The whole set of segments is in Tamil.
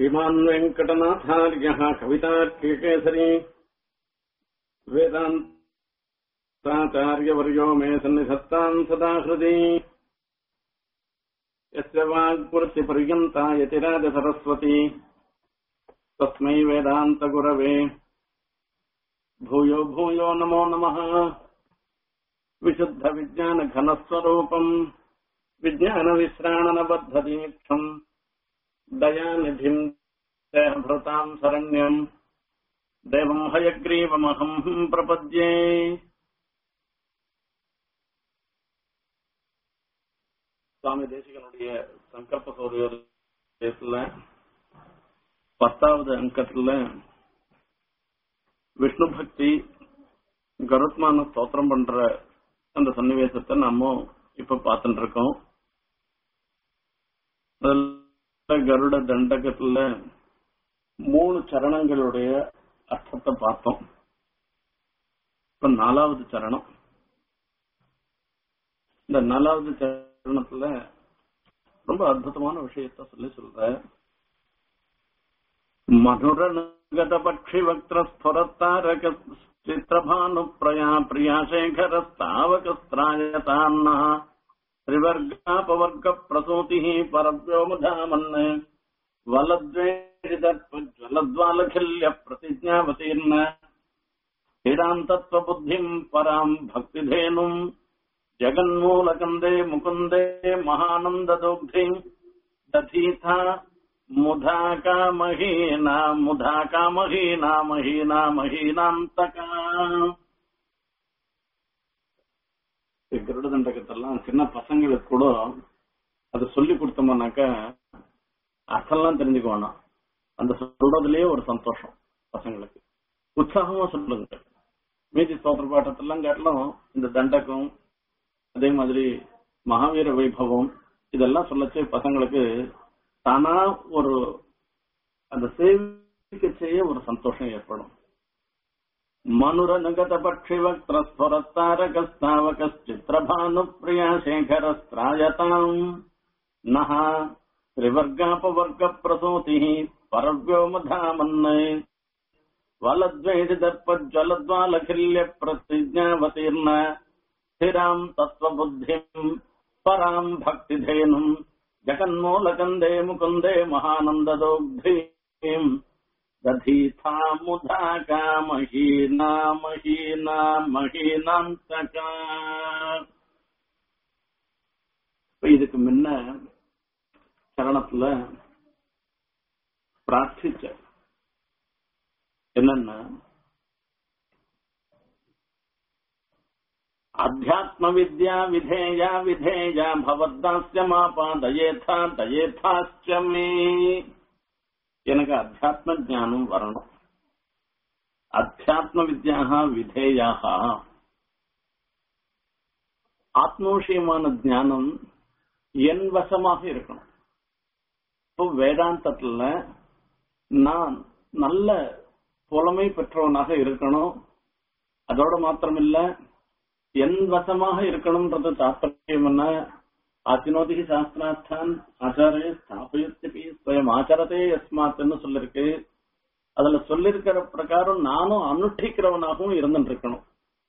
श्रीमान् वेङ्कटनाथार्यः कवितार्किकेसरी वेदान्ताचार्यवर्यो मे सन्निधत्ताम् सदा हृदि यस्य वाग्पुरस्यपर्यन्ता यतिराजसरस्वती तस्मै वेदान्तगुरवे भूयो भूयो नमो नमः विशुद्धविज्ञानघनस्वरूपम् विज्ञानविश्राणनबद्धदीक्षम् दयानिधिम् देहभृताम् शरण्यम् देवम् हयग्रीवमहम् प्रपद्ये சுவாமி தேசிகனுடைய சங்கல்ப சௌரியத்துல பத்தாவது அங்கத்துல விஷ்ணு பக்தி கருத்மான ஸ்தோத்திரம் பண்ற அந்த சன்னிவேசத்தை நாம இப்ப பார்த்துட்டு இருக்கோம் அதுல கருட தண்டகத்துல மூணு சரணங்களுடைய அர்த்தத்தை பார்த்தோம் இப்ப நாலாவது சரணம் இந்த நாலாவது சரணத்துல ரொம்ப அற்புதமான விஷயத்த சொல்லி சொல்ற மதுரநகத பட்சி வக்திரஸ்புரத்தாரக சித்திரபானு பிரயா பிரியாசேகரஸ்தாவகஸ்திராயதான்னா त्रिवर्गापवर्ग प्रसूतिः परव्योमधामन् वलद्वेषितज्वलद्वालखिल्य प्रतिज्ञावतीर्न स्थिराम् तत्त्वबुद्धिम् पराम् भक्तिधेनुम् जगन्मूलकन्दे मुकुन्दे महानन्ददोग्धिम् दधीथा मुधाकामहीना मुधाकामहीना महीना महीनान्तका கருட தண்டகத்தெல்லாம் சின்ன பசங்களுக்கு கூட அது சொல்லி கொடுத்தோம்னாக்கா அர்த்தம்லாம் தெரிஞ்சுக்குவானா அந்த சொல்றதுலயே ஒரு சந்தோஷம் பசங்களுக்கு உற்சாகமா சொல்லுங்க மீதி ஸ்தோத்திர பாட்டத்தெல்லாம் காட்டிலும் இந்த தண்டகம் அதே மாதிரி மகாவீர வைபவம் இதெல்லாம் சொல்லச்சு பசங்களுக்கு தானா ஒரு அந்த சேவிக்க செய்ய ஒரு சந்தோஷம் ஏற்படும் మనురనుగత పక్షివక్త్రస్ఫురత్తారకస్తావకశ్చిత్రభానుప్రియా శేఖరస్త్రాయతాం నః త్రివర్గాపవర్గ ప్రసూతి పరవ్యోమధామన్ వలద్వైదర్పజ్వలద్వాలఖిల్య ప్రతిజ్ఞావతీర్ణ స్థిరాం తత్వబుద్ధిం పరాం భక్తిధేనుం జగన్మూలకందే ముకుందే మహానందదోగ్ధీం दधीथा मुधाका महीना महीना மகீனாந்தகா இதுக்கு முன்ன சரணத்துல பிரார்த்திச்ச என்னன்னா அத்தியாத்ம வித்யா விதேயா விதேயா பவத்தாஸ்ய மாபா தயேதா தயேதாஸ்ய மே எனக்கு அத்தியாத்ம ஜானம் வரணும் அத்தியாத்ம வித்யாக விதேயாக ஆத்மோஷியமான ஞானம் என் வசமாக இருக்கணும் இப்போ வேதாந்தத்துல நான் நல்ல புலமை பெற்றவனாக இருக்கணும் அதோட மாத்திரமில்ல என் வசமாக இருக்கணும்ன்றது தாற்பயம் என்ன ஆச்சினோதி சாஸ்திரார்த்தான் ஆச்சாரிய ஸ்தாபயத்தி ஸ்வயம் ஆச்சாரத்தே எஸ்மாத்னு சொல்லிருக்கு அதுல சொல்லிருக்கிற பிரகாரம் நானும் அனுஷ்டிக்கிறவனாகவும் இருந்துட்டு இருக்கணும்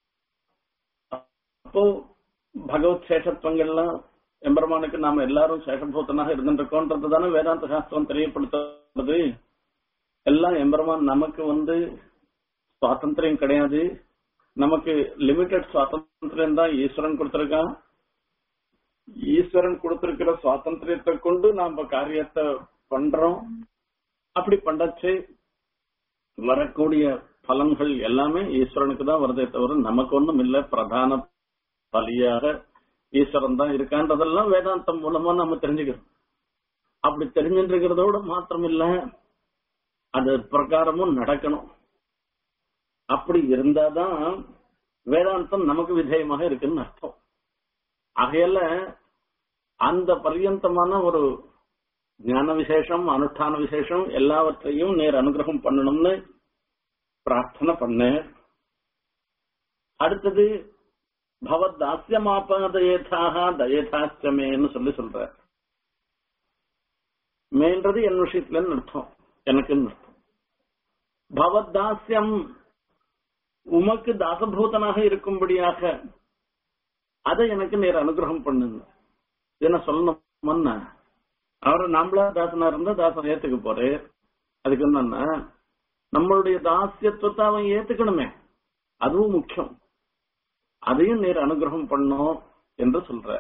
அப்போ பகவத் சேஷத்துவங்கள்லாம் எம்பெருமானுக்கு நாம எல்லாரும் சேஷபூத்தனாக இருந்துட்டு இருக்கோன்றது தானே வேதாந்த சாஸ்திரம் தெரியப்படுத்துறது எல்லாம் எம்பெருமான் நமக்கு வந்து சுவாதந்திரம் கிடையாது நமக்கு லிமிடெட் சுவாதந்திரம் தான் ஈஸ்வரன் கொடுத்திருக்கான் ஈஸ்வரன் கொடுத்திருக்கிற சுவாதந்திரத்தை கொண்டு நாம காரியத்தை பண்றோம் அப்படி பண்ணச்சு வரக்கூடிய பலன்கள் எல்லாமே ஈஸ்வரனுக்கு தான் வருதே தவிர நமக்கு ஒண்ணும் இல்ல பிரதான பலியாக ஈஸ்வரன் தான் இருக்கான்றதெல்லாம் வேதாந்தம் மூலமா நம்ம தெரிஞ்சுக்கிறோம் அப்படி தெரிஞ்சுருக்கிறதோட மாத்திரம் இல்ல அது பிரகாரமும் நடக்கணும் அப்படி இருந்தாதான் வேதாந்தம் நமக்கு விதேயமாக இருக்குன்னு அர்த்தம் ஆகையால அந்த பர்யந்தமான ஒரு ஞான விசேஷம் அனுஷ்டான விசேஷம் எல்லாவற்றையும் நேர் அனுகிரகம் பண்ணணும்னு பிரார்த்தனை பண்ண அடுத்தது பவத் தாசியமாபாதயேதாக தயேதாஸ்யமேன்னு சொல்லி சொல்ற மேன்றது என் விஷயத்துலன்னு அர்த்தம் எனக்கு பவத்தாசியம் உமக்கு தாசபூதனாக இருக்கும்படியாக அதை எனக்கு நேர் அனுகிரகம் பண்ணுங்க என்ன சொல்லணும்னா அவரை நம்மளா தாசனா இருந்தா தாசன் ஏத்துக்க போறே அதுக்கு என்னன்னா நம்மளுடைய தாசியத்துவத்தை அவன் ஏத்துக்கணுமே அதுவும் முக்கியம் அதையும் நேர் அனுகிரகம் பண்ணும் என்று சொல்ற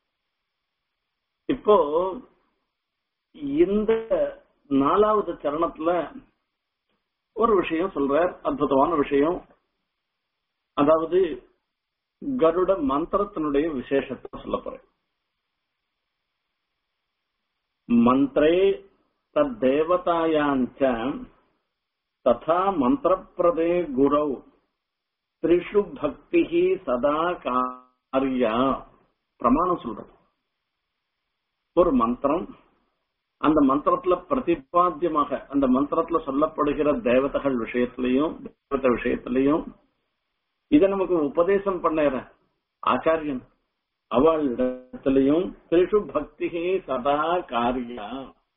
இப்போ இந்த நாலாவது சரணத்துல ஒரு விஷயம் சொல்றார் அற்புதமான விஷயம் அதாவது கருட மந்திரத்தினுடைய விசேஷத்தை சொல்ல போறேன் மந்திரே தத்தேவதாயாஞ்ச ததா மந்திரப்பிரதே குரௌ திரிஷு பக்தி சதா காரியா பிரமாணம் சொல்றது ஒரு மந்திரம் அந்த மந்திரத்துல பிரதிபாத்தியமாக அந்த மந்திரத்துல சொல்லப்படுகிற தேவதைகள் விஷயத்திலையும் தேவத விஷயத்திலையும் இதை நமக்கு உபதேசம் பண்ண ஆச்சாரியன் அவள் இடத்திலையும் திரிஷு பக்தி சதா காரியா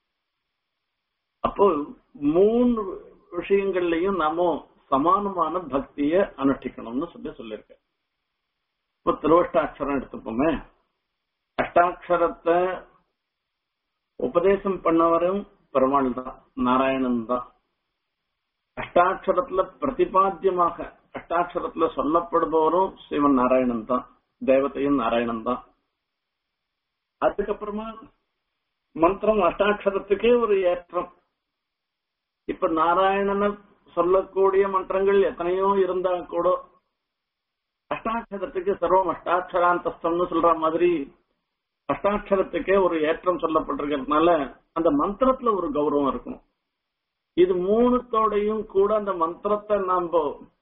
அப்போ மூணு விஷயங்கள்லயும் நாம சமானமான பக்திய அனுஷ்டிக்கணும்னு சொல்லி சொல்லியிருக்க இப்போ திருவஷ்டாட்சரம் எடுத்துப்போமே அஷ்டாட்சரத்தை உபதேசம் பண்ணவரும் பெருமாள் தான் நாராயணன் தான் அஷ்டாட்சரத்துல பிரதிபாத்தியமாக அஷ்டாட்சரத்துல சொல்லப்படுபவரும் சிவன் நாராயணன் தான் தேவதையும் நாராயணன் தான் அதுக்கப்புறமா மந்திரம் அஷ்டாட்சரத்துக்கே ஒரு ஏற்றம் இப்ப நாராயணனை சொல்லக்கூடிய மந்திரங்கள் எத்தனையோ இருந்தா கூட அஷ்டாட்சரத்துக்கு சர்வம் அஷ்டாட்சராந்தஸ்தம்னு சொல்ற மாதிரி அஷ்டாட்சரத்துக்கே ஒரு ஏற்றம் சொல்லப்பட்டிருக்கிறதுனால அந்த மந்திரத்துல ஒரு கௌரவம் இருக்கணும் இது மூணுத்தோடையும் கூட அந்த மந்திரத்தை நாம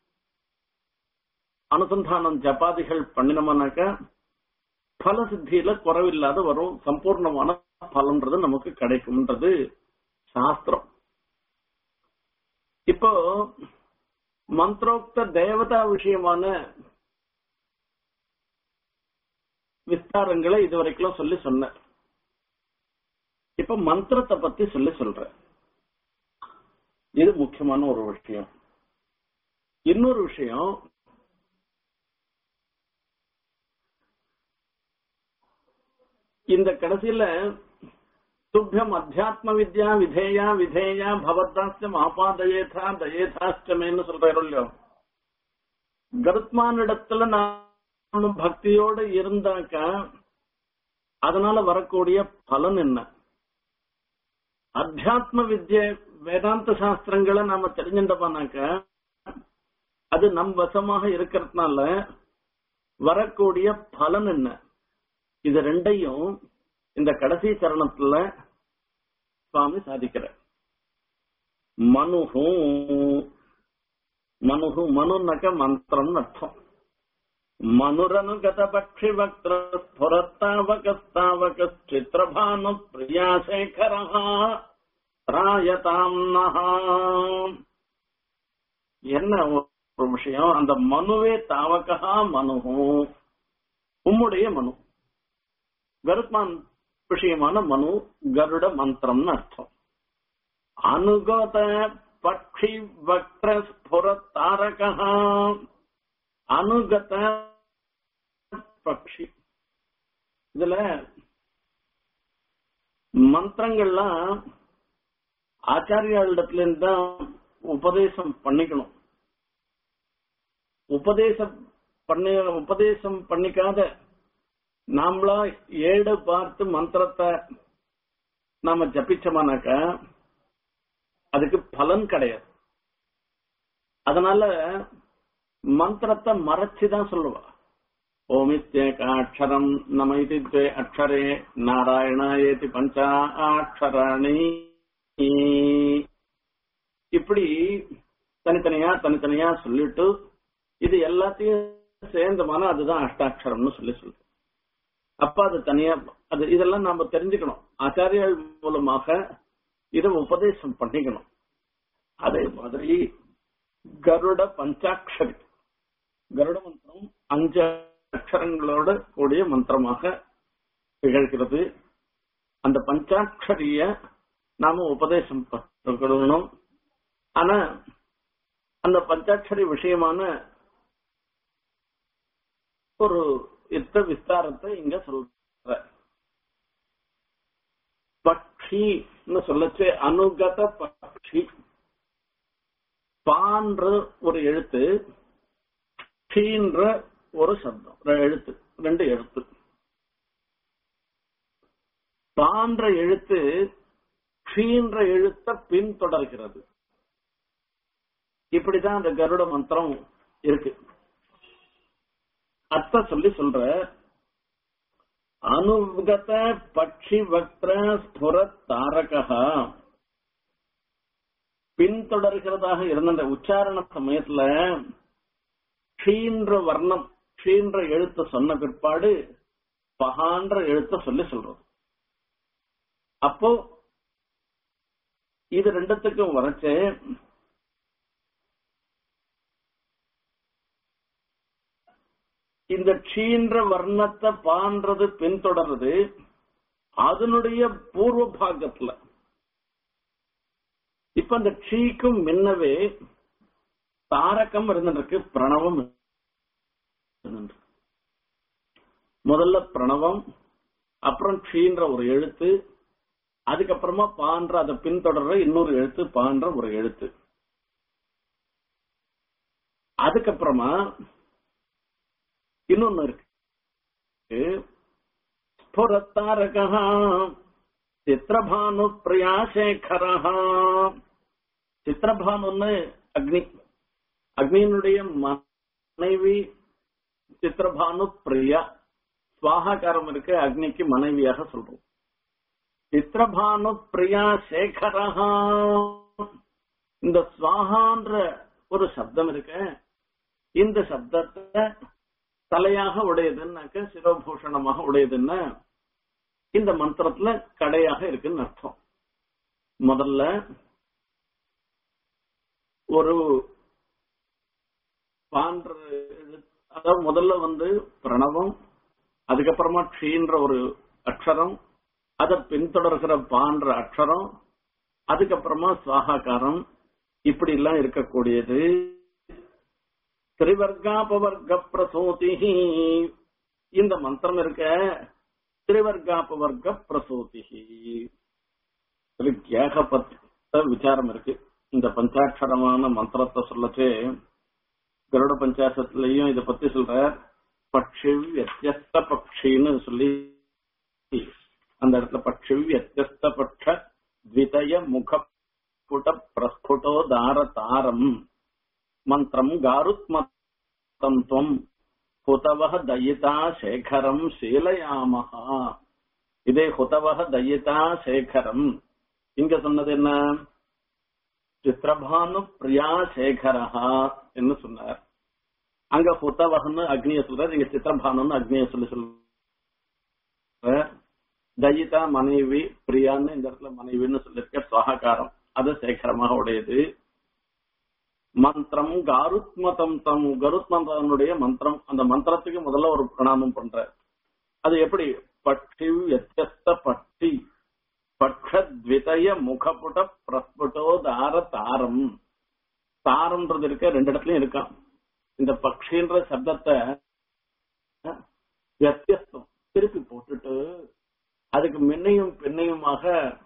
அனுசந்தானம் ஜபாதிகள் பண்ணினோம்னாக்க பல சித்தியில குறைவில்லாத வரும் சம்பூர்ணமான பலன்றது நமக்கு கிடைக்கும்ன்றது சாஸ்திரம் இப்போ மந்திரோக்த தேவதா விஷயமான விஸ்தாரங்களை இதுவரைக்கும் சொல்லி சொன்ன இப்ப மந்திரத்தை பத்தி சொல்லி சொல்ற இது முக்கியமான ஒரு விஷயம் இன்னொரு விஷயம் இந்த கடைசியில துப்பியம் அத்தியாத்ம வித்யா விதேயா விதேயா பவத்தாஸ்டம் ஆபாதயேதா தயேதாஷ்டமேன்னு சொல்றாரு இல்லையோ கருத்மான் இடத்துல நாம பக்தியோட இருந்தாக்க அதனால வரக்கூடிய பலன் என்ன அத்தியாத்ம வித்ய வேதாந்த சாஸ்திரங்களை நாம தெரிஞ்சுட்டோம்னாக்க அது நம் வசமாக இருக்கிறதுனால வரக்கூடிய பலன் என்ன இது ரெண்டையும் இந்த கடைசி சரணத்துல சுவாமி சாதிக்கிற மனுஹு மனுஹு மனுனாக்க மந்திரம்னு அர்த்தம் மனுரனுகத பக்ஷி வக்ர ஸ்புரத்தாவகஸ்தாவக சித்திரபானு பிரியாசேகர ராயதாம் என்ன ஒரு விஷயம் அந்த மனுவே தாவகா மனுஹு உம்முடைய மனு கருத்மான் விஷயமான மனு கருட மந்திரம்னு அர்த்தம் அனுகத பக்ஷி வக்ர ஸ்புர தாரக அனுகத பக்ஷி இதுல மந்திரங்கள்லாம் ஆச்சாரியாளிடத்துல இருந்து தான் உபதேசம் பண்ணிக்கணும் உபதேசம் பண்ணி உபதேசம் பண்ணிக்காத நாமளா ஏடு பார்த்து மந்திரத்தை நாம ஜபிச்சோமானாக்க அதுக்கு பலன் கிடையாது அதனால மந்திரத்தை மறைச்சுதான் சொல்லுவா ஓமித்யேகாட்சரம் நமைதி துவே அக்ஷரே நாராயணாயேதி பஞ்சா அக்ஷராணி இப்படி தனித்தனியா தனித்தனியா சொல்லிட்டு இது எல்லாத்தையும் சேர்ந்தமான அதுதான் அஷ்டாட்சரம்னு சொல்லி சொல்றோம் அப்ப அது தனியா அது இதெல்லாம் நாம தெரிஞ்சுக்கணும் ஆச்சாரியர்கள் மூலமாக இதை உபதேசம் பண்ணிக்கணும் அதே மாதிரி கருட பஞ்சாட்சரி கருட மந்திரம் அஞ்சு அக்ஷரங்களோட கூடிய மந்திரமாக திகழ்கிறது அந்த பஞ்சாட்சரிய நாம உபதேசம் இருக்கணும் ஆனா அந்த பஞ்சாட்சரி விஷயமான ஒரு யுத்த விஸ்தாரத்தை இங்க சொல்ற பக்ஷின்னு சொல்லச்சு அனுகத பக்ஷி பான்ற ஒரு எழுத்து ஷீன்ற ஒரு சப்தம் ரெ- எழுத்து ரெண்டு எழுத்து பான்ற எழுத்து ஷீன்ற எழுத்த பின்தொடர்கிறது இப்படிதான் அந்த கருட மந்திரம் இருக்கு அர்த்த சொல்லி சொல்ற அனுகத பட்சி வக்ர ஸ்புர தாரகா பின்தொடர்கிறதாக இருந்த அந்த உச்சாரண சமயத்துல ஷீன்ற வர்ணம் ஷீன்ற எழுத்த சொன்ன பிற்பாடு பகான்ற எழுத்த சொல்லி சொல்றது அப்போ இது ரெண்டுத்துக்கும் வரைச்சு இந்த ஷீன்ற வர்ணத்தை பான்றது பின்தொடர்றது அதனுடைய பூர்வ பாகத்துல இப்ப அந்த ஷீக்கும் முன்னவே தாரகம் இருந்துருக்கு பிரணவம் இருந்துருக்கு. முதல்ல பிரணவம் அப்புறம் ஷீன்ற ஒரு எழுத்து அதுக்கப்புறமா பான்ற அதை பின்தொடர்ற இன்னொரு எழுத்து பான்ற ஒரு எழுத்து அதுக்கப்புறமா இன்னொன்னு இருக்கு ஸ்புரத்தாரகா சித்திரபானு பிரியாசேகரஹா சித்திரபானுன்னு அக்னி அக்னியினுடைய மனைவி சித்திரபானு பிரியா சுவாகாரம் இருக்கு அக்னிக்கு மனைவியாக சொல்றோம் சித்திரபானு பிரியா சேகரஹா இந்த சுவாகான்ற ஒரு சப்தம் இருக்க இந்த சப்தத்தை தலையாக உடையதுன்னாக்க சிரோபூஷணமாக உடையதுன்னா இந்த மந்திரத்துல கடையாக இருக்குன்னு அர்த்தம் முதல்ல ஒரு பான்ற அதாவது முதல்ல வந்து பிரணவம் அதுக்கப்புறமா க்ஷீன்ற ஒரு அக்ஷரம் அதை பின்தொடர்கிற பான்ற அக்ஷரம் அதுக்கப்புறமா சுவாகாக்காரம் இப்படி எல்லாம் இருக்கக்கூடியது திரிவர்காபவர்க பிரசோதி இந்த மந்திரம் இருக்க திரிவர்காபவர்க பிரசோதி இதுக்கு ஏகப்பட்ட விசாரம் இருக்கு இந்த பஞ்சாட்சரமான மந்திரத்தை சொல்லச்சே கருட பஞ்சாசத்துலயும் இத பத்தி சொல்ற பக்ஷி வியத்தியஸ்த பக்ஷின்னு சொல்லி அந்த இடத்துல பக்ஷி வியத்தியஸ்த பட்ச த்விதய முக புட பிரஸ்புடோ தார தாரம் மந்திரம் காருத்மத்தம் துவம் ஹுதவஹ தயிதா சேகரம் சீலயாமஹா இதே ஹுதவஹ தயிதா சேகரம் இங்க சொன்னது என்ன சித்திரபானு பிரியா சேகரஹா என்று சொன்னார் அங்க ஹுதவஹன்னு அக்னிய சொல்றார் இங்க சித்திரபானுன்னு அக்னிய சொல்லி சொல்ற தயிதா மனைவி பிரியான்னு இந்த இடத்துல மனைவின்னு சொல்லியிருக்க சுவாகாரம் அது சேகரமாக உடையது மந்திரம் காருத்மதம் தம் கருத்மந்தனுடைய மந்திரம் அந்த மந்திரத்துக்கு முதல்ல ஒரு பிரணாமம் பண்ற அது எப்படி பட்சி வியத்தியஸ்த பட்சி பட்சத்விதய முகப்புட பிரஸ்புட்டோ தார தாரம் தாரம்ன்றது இருக்க ரெண்டு இடத்துலயும் இருக்கான் இந்த பக்ஷின்ற சப்தத்தை வியத்தியஸ்தம் திருப்பி போட்டுட்டு அதுக்கு முன்னையும் பின்னையுமாக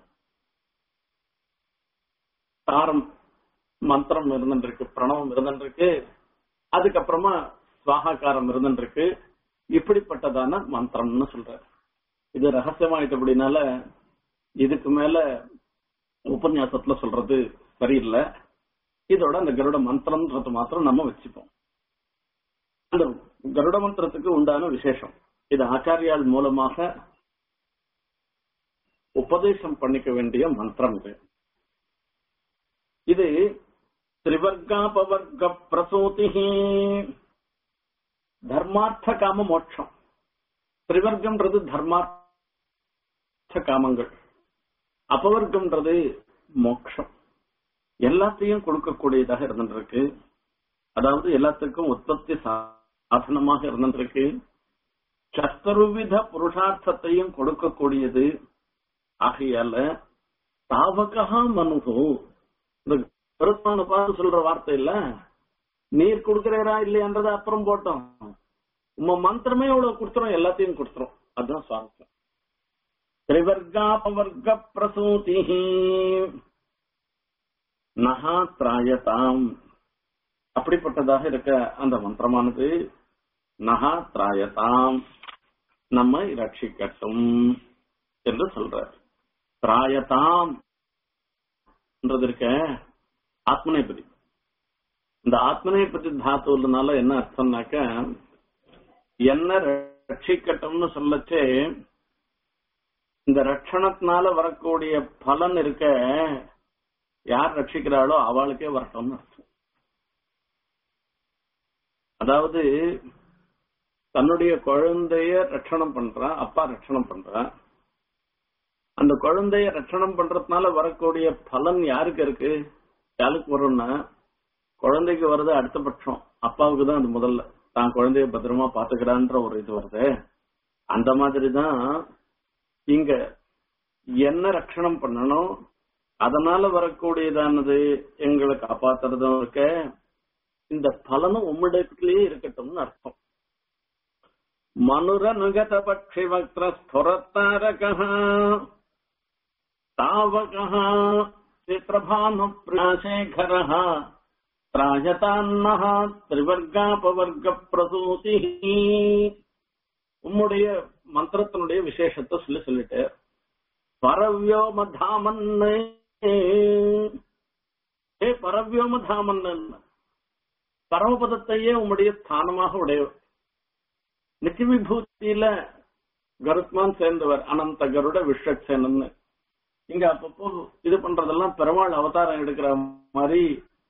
தாரம் மந்திரம் இருந்துருக்கு பிரணவம் இருந்துருக்கு அதுக்கப்புறமா சுவாகாக்காரம் இருந்துருக்கு இப்படிப்பட்டதான மந்திரம்னு சொல்ற இது ரகசியமாயிட்டபடினால இதுக்கு மேல உபன்யாசத்துல சொல்றது சரியில்லை இதோட அந்த கருட மந்திரம்ன்றது மாத்திரம் நம்ம வச்சுப்போம் அந்த கருட மந்திரத்துக்கு உண்டான விசேஷம் இது ஆச்சாரியால் மூலமாக உபதேசம் பண்ணிக்க வேண்டிய மந்திரம் இது இது திரிவர்காபவர்க பிரசூதி தர்மார்த்த காம மோட்சம் திரிவர்க்கம்ன்றது தர்மார்த்த காமங்கள் அபவர்க்கம்ன்றது மோட்சம் எல்லாத்தையும் கொடுக்கக்கூடியதாக இருந்திருக்கு அதாவது எல்லாத்துக்கும் உற்பத்தி சாதனமாக இருந்திருக்கு சத்துருவித புருஷார்த்தத்தையும் கொடுக்கக்கூடியது ஆகையால தாவகா மனுகு இந்த கருத்தான பார்த்து சொல்ற வார்த்தை இல்ல நீர் கொடுக்கிறீரா இல்லையான்றத அப்புறம் போட்டோம் உங்க மந்திரமே இவ்வளவு கொடுத்துரும் எல்லாத்தையும் கொடுத்துரும் அதுதான் சுவாரஸ்யம் திரிவர்காபவர்க்க பிரசூதி நகா திராயதாம் அப்படிப்பட்டதாக இருக்க அந்த மந்திரமானது நகா திராயதாம் நம்மை ரட்சிக்கட்டும் என்று சொல்றார் திராயதாம் என்றது இருக்க ஆத்மநேபதி இந்த ஆத்மநேபதி தாத்துனால என்ன அர்த்தம்னாக்க என்ன ரட்சிக்கட்டும்னு சொல்லச்சே இந்த ரட்சணத்தினால வரக்கூடிய பலன் இருக்க யார் ரட்சிக்கிறாளோ அவளுக்கே வரட்டும்னு அர்த்தம் அதாவது தன்னுடைய குழந்தைய ரட்சணம் பண்றான் அப்பா ரட்சணம் பண்றான் அந்த குழந்தைய ரட்சணம் பண்றதுனால வரக்கூடிய பலன் யாருக்கு இருக்கு யாருக்கு வரும்னா குழந்தைக்கு வருது அடுத்த பட்சம் அப்பாவுக்கு தான் அது முதல்ல தான் குழந்தைய பத்திரமா பாத்துக்கிறான்ற ஒரு இது வருது அந்த மாதிரிதான் இங்க என்ன ரட்சணம் பண்ணணும் அதனால வரக்கூடியதானது எங்களை காப்பாத்துறதும் இருக்க இந்த பலனும் உம்மிடத்திலேயே இருக்கட்டும்னு அர்த்தம் மனுரனுகத பட்சி வக்ர ஸ்புரத்தாரக தாவக சித்திரபானு பிராசேகர திராயதான்னஹ திரிவர்காபவர்க்க பிரசூதி உம்முடைய மந்திரத்தினுடைய விசேஷத்தை சொல்லி சொல்லிட்டு பரவ்யோம தாமன்னு ஏ பரவ்யோம தாமன்னு பரமபதத்தையே உம்முடைய ஸ்தானமாக உடையவர் நித்திய விபூதியில கருத்மான் சேர்ந்தவர் அனந்த கருட விஸ்வக்சேனன்னு இங்க அப்பப்போ இது பண்றதெல்லாம் பெருமாள் அவதாரம் எடுக்கிற மாதிரி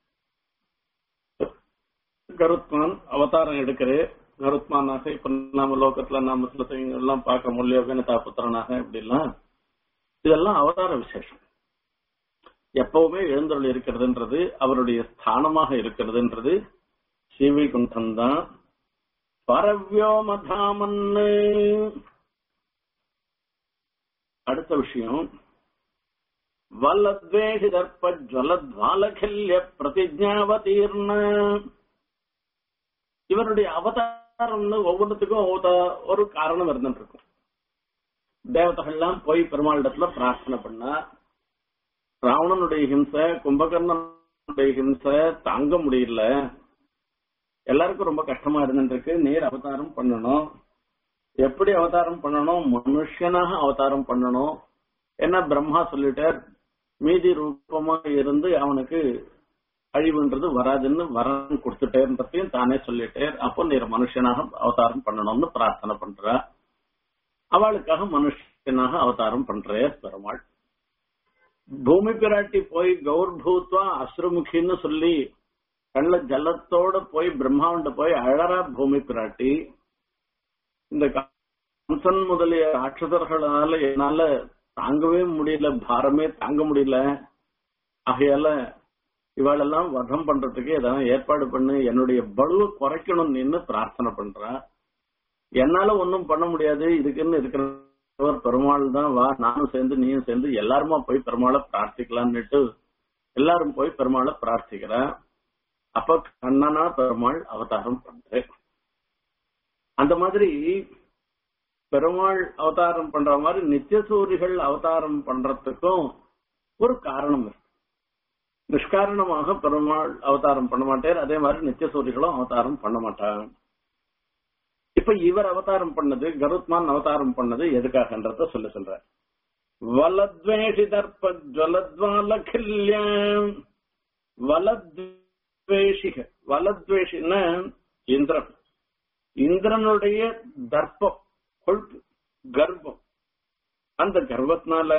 கருத்மான் அவதாரம் எடுக்கிற கருத்மானாக இப்ப நாம லோகத்துல நாம சில எல்லாம் பார்க்க முடியும் புத்திரனாக இப்படி எல்லாம் இதெல்லாம் அவதார விசேஷம் எப்பவுமே எழுந்தருள் இருக்கிறதுன்றது அவருடைய ஸ்தானமாக இருக்கிறதுன்றது ஸ்ரீவைகுண்டம் தான் பரவ்யோமதாமன்னு அடுத்த விஷயம் வல்லத்வேஷி தர்ப்ப ஜலத்வாலகல்ய பிரதிஜாவதீர்ண இவருடைய அவதாரம்னு ஒவ்வொன்றுத்துக்கும் ஒவ்வொரு- ஒரு காரணம் இருந்துட்டு இருக்கும் தேவதைகள்லாம் போய் பெருமாளிடத்துல பிரார்த்தனை பண்ணா ராவணனுடைய ஹிம்சை கும்பகர்ணனுடைய ஹிம்சை தாங்க முடியல எல்லாருக்கும் ரொம்ப கஷ்டமா இருந்துருக்கு நேர் அவதாரம் பண்ணணும் எப்படி அவதாரம் பண்ணணும் மனுஷனாக அவதாரம் பண்ணணும் என்ன பிரம்மா சொல்லிட்டார் மீதி ரூபமா இருந்து அவனுக்கு அழிவுன்றது வராதுன்னு வரம் கொடுத்துட்டேன்றதையும் தானே சொல்லிட்டேர் அப்போ நீர் மனுஷனாக அவதாரம் பண்ணணும்னு பிரார்த்தனை பண்றா அவளுக்காக மனுஷனாக அவதாரம் பண்றே பெருமாள் பூமி பிராட்டி போய் கௌர்பூத்வா அஸ்ருமுகின்னு சொல்லி கண்ணுல ஜலத்தோட போய் பிரம்மாவண்ட போய் அழறா பூமி பிராட்டி இந்த கம்சன் முதலிய ராட்சதர்களால என்னால தாங்கவே முடியல பாரமே தாங்க முடியல ஆகையால இவாளெல்லாம் வதம் பண்றதுக்கு எதனா ஏற்பாடு பண்ணு என்னுடைய பலுவை குறைக்கணும் நின்னு பிரார்த்தனை பண்றா என்னால ஒண்ணும் பண்ண முடியாது இதுக்குன்னு இருக்கிறவர் பெருமாள் தான் வா நானும் சேர்ந்து நீயும் சேர்ந்து எல்லாருமா போய் பெருமாளை பிரார்த்திக்கலாம்னுட்டு எல்லாரும் போய் பெருமாளை பிரார்த்திக்கிறா அப்ப கண்ணனா பெருமாள் அவதாரம் பண்றேன் அந்த மாதிரி பெருமாள் அவதாரம் பண்ற மாதிரி நித்தியசூரிகள் அவதாரம் பண்றதுக்கும் ஒரு காரணம் இருக்கு நிஷ்காரணமாக பெருமாள் அவதாரம் பண்ண மாட்டார் அதே மாதிரி நித்தியசூரிகளும் அவதாரம் பண்ண மாட்டாங்க இப்ப இவர் அவதாரம் பண்ணது கருத்மான் அவதாரம் பண்ணது எதுக்காகன்றத சொல்ல சொல்ற வலத்வேஷி தர்ப்ப ஜலத்வாலகில்யம் வலத்வேஷிக வலத்வேஷின்னா இந்திரன் இந்திரனுடைய தர்ப்பம் கொழுப்பு கர்ப்பம் அந்த கர்ப்பத்தினால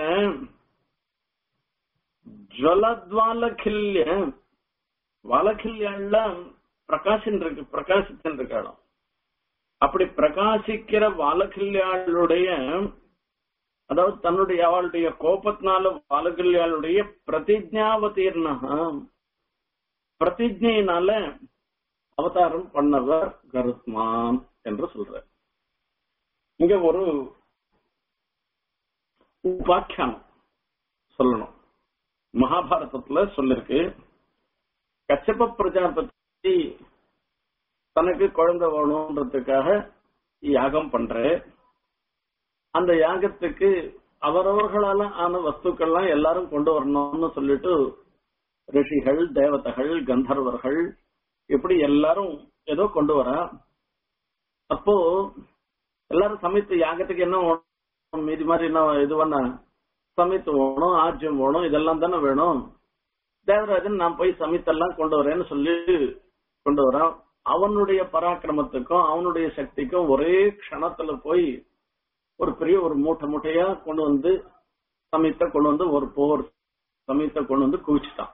ஜலத்வாலகில்ய வாலகில்யெல்லாம் பிரகாசன் இருக்கு பிரகாசித்தன் இருக்காளாம் அப்படி பிரகாசிக்கிற வாலகில்யாளுடைய அதாவது தன்னுடைய அவளுடைய கோபத்தினால வாலகில்யாளுடைய பிரதிஜாவதீர்ணா பிரதிஜையினால அவதாரம் பண்ணவர் கருத்மான் என்று சொல்ற இங்க ஒரு உபாக்கியானம் சொல்லணும் மகாபாரதத்துல சொல்லிருக்கு கச்சப்ப பிரஜாபதி தனக்கு குழந்தை வேணும்ன்றதுக்காக யாகம் பண்ற அந்த யாகத்துக்கு அவரவர்களால ஆன வஸ்துக்கள்லாம் எல்லாரும் கொண்டு வரணும்னு சொல்லிட்டு ரிஷிகள் தேவதைகள் கந்தர்வர்கள் இப்படி எல்லாரும் ஏதோ கொண்டு வரா அப்போ எல்லாரும் சமைத்து யாகத்துக்கு என்ன வேணும் மீதி மாதிரி என்ன இது பண்ண சமைத்து வேணும் ஆஜ்யம் வேணும் இதெல்லாம் தானே வேணும் தேவராஜன் நான் போய் சமைத்தெல்லாம் கொண்டு வரேன்னு சொல்லி கொண்டு வரான் அவனுடைய பராக்கிரமத்துக்கும் அவனுடைய சக்திக்கும் ஒரே க்ஷணத்துல போய் ஒரு பெரிய ஒரு மூட்டை மூட்டையா கொண்டு வந்து சமைத்த கொண்டு வந்து ஒரு போர் சமைத்த கொண்டு வந்து குவிச்சுட்டான்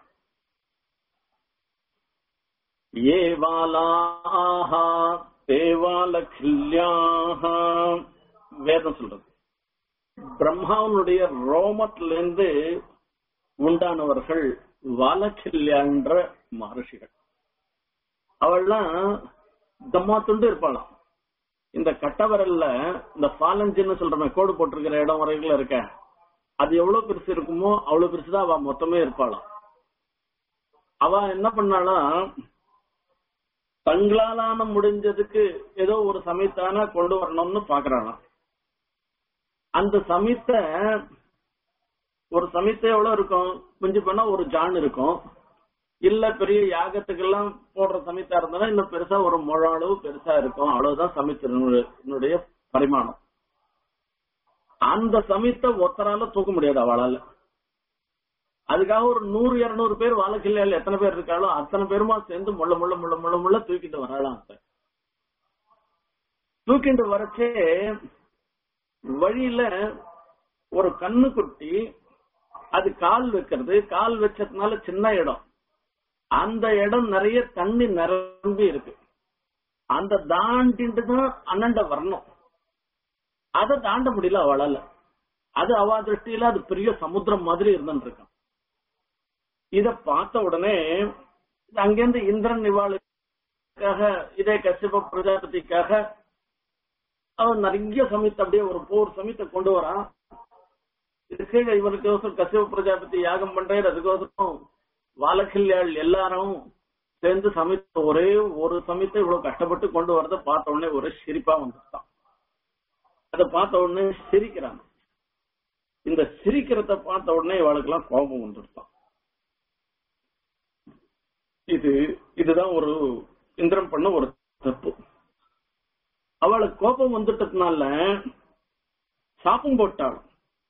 ஏ வாலாஹ தேவாலகில்யாக வேதம் சொல்றது பிரம்மாவனுடைய ரோமத்திலிருந்து உண்டானவர்கள் வாலகில்யான்ற மகர்ஷிகள் அவள்லாம் தம்மா துண்டு இருப்பாளாம் இந்த கட்டவரல்ல இந்த பாலஞ்சின்னு சொல்றமே கோடு போட்டிருக்கிற இடம் வரைக்கும் இருக்க அது எவ்வளவு பெருசு இருக்குமோ அவ்வளவு பெருசுதான் அவ மொத்தமே இருப்பாளாம் அவ என்ன பண்ணாலாம் தங்களாலான முடிஞ்சதுக்கு ஏதோ ஒரு சமைத்தான கொண்டு வரணும்னு பாக்குறாளாம் அந்த சமித்த ஒரு சமித்த எவ்வளவு இருக்கும் மிஞ்சி பண்ணா ஒரு ஜான் இருக்கும் இல்ல பெரிய யாகத்துக்கெல்லாம் போடுற சமித்தா இருந்தாலும் இன்னும் பெருசா ஒரு முழ அளவு பெருசா இருக்கும் அவ்வளவுதான் சமித்தனுடைய பரிமாணம் அந்த சமித்த ஒத்தரால தூக்க முடியாது அவளால அதுக்காக ஒரு நூறு இருநூறு பேர் வாழைக்கிள்ளையால எத்தனை பேர் இருக்காளோ அத்தனை பேருமா சேர்ந்து முள்ள முள்ள முள்ள முள்ள முள்ள தூக்கிட்டு வராளாம் அத்தை தூக்கிட்டு வரச்சே வழியில ஒரு கண்ணு குட்டி அது கால் வைக்கிறது கால் வச்சதுனால சின்ன இடம் அந்த இடம் நிறைய தண்ணி நிரம்பி இருக்கு அந்த தாண்டிட்டு தான் அண்ணண்ட வரணும் அதை தாண்ட முடியல அவளால அது அவ திருஷ்டியில அது பெரிய சமுத்திரம் மாதிரி இருந்துட்டு இருக்கான் இத பார்த்த உடனே அங்கிருந்து இந்திரன் நிவாளுக்காக இதே கசிப பிரஜாபதிக்காக அவன் நிறைய சமித்த அப்படியே ஒரு போர் சமித்த கொண்டு வரான் இதுக்கு இவனுக்கோசரம் கசிப பிரஜாபதி யாகம் பண்றேன் அதுக்கோசரம் வாலக்கில்யாள் எல்லாரும் சேர்ந்து சமைத்த ஒரே ஒரு சமைத்த இவ்வளவு கஷ்டப்பட்டு கொண்டு வரத பார்த்த உடனே ஒரு சிரிப்பா வந்துட்டான் அதை பார்த்த உடனே சிரிக்கிறான் இந்த சிரிக்கிறத பார்த்த உடனே இவளுக்கு எல்லாம் கோபம் வந்துருப்பான் இது இதுதான் ஒரு இந்திரம் பண்ண ஒரு தப்பு அவளுக்கு கோபம் வந்துட்டதுனால சாப்பம் போட்டாள்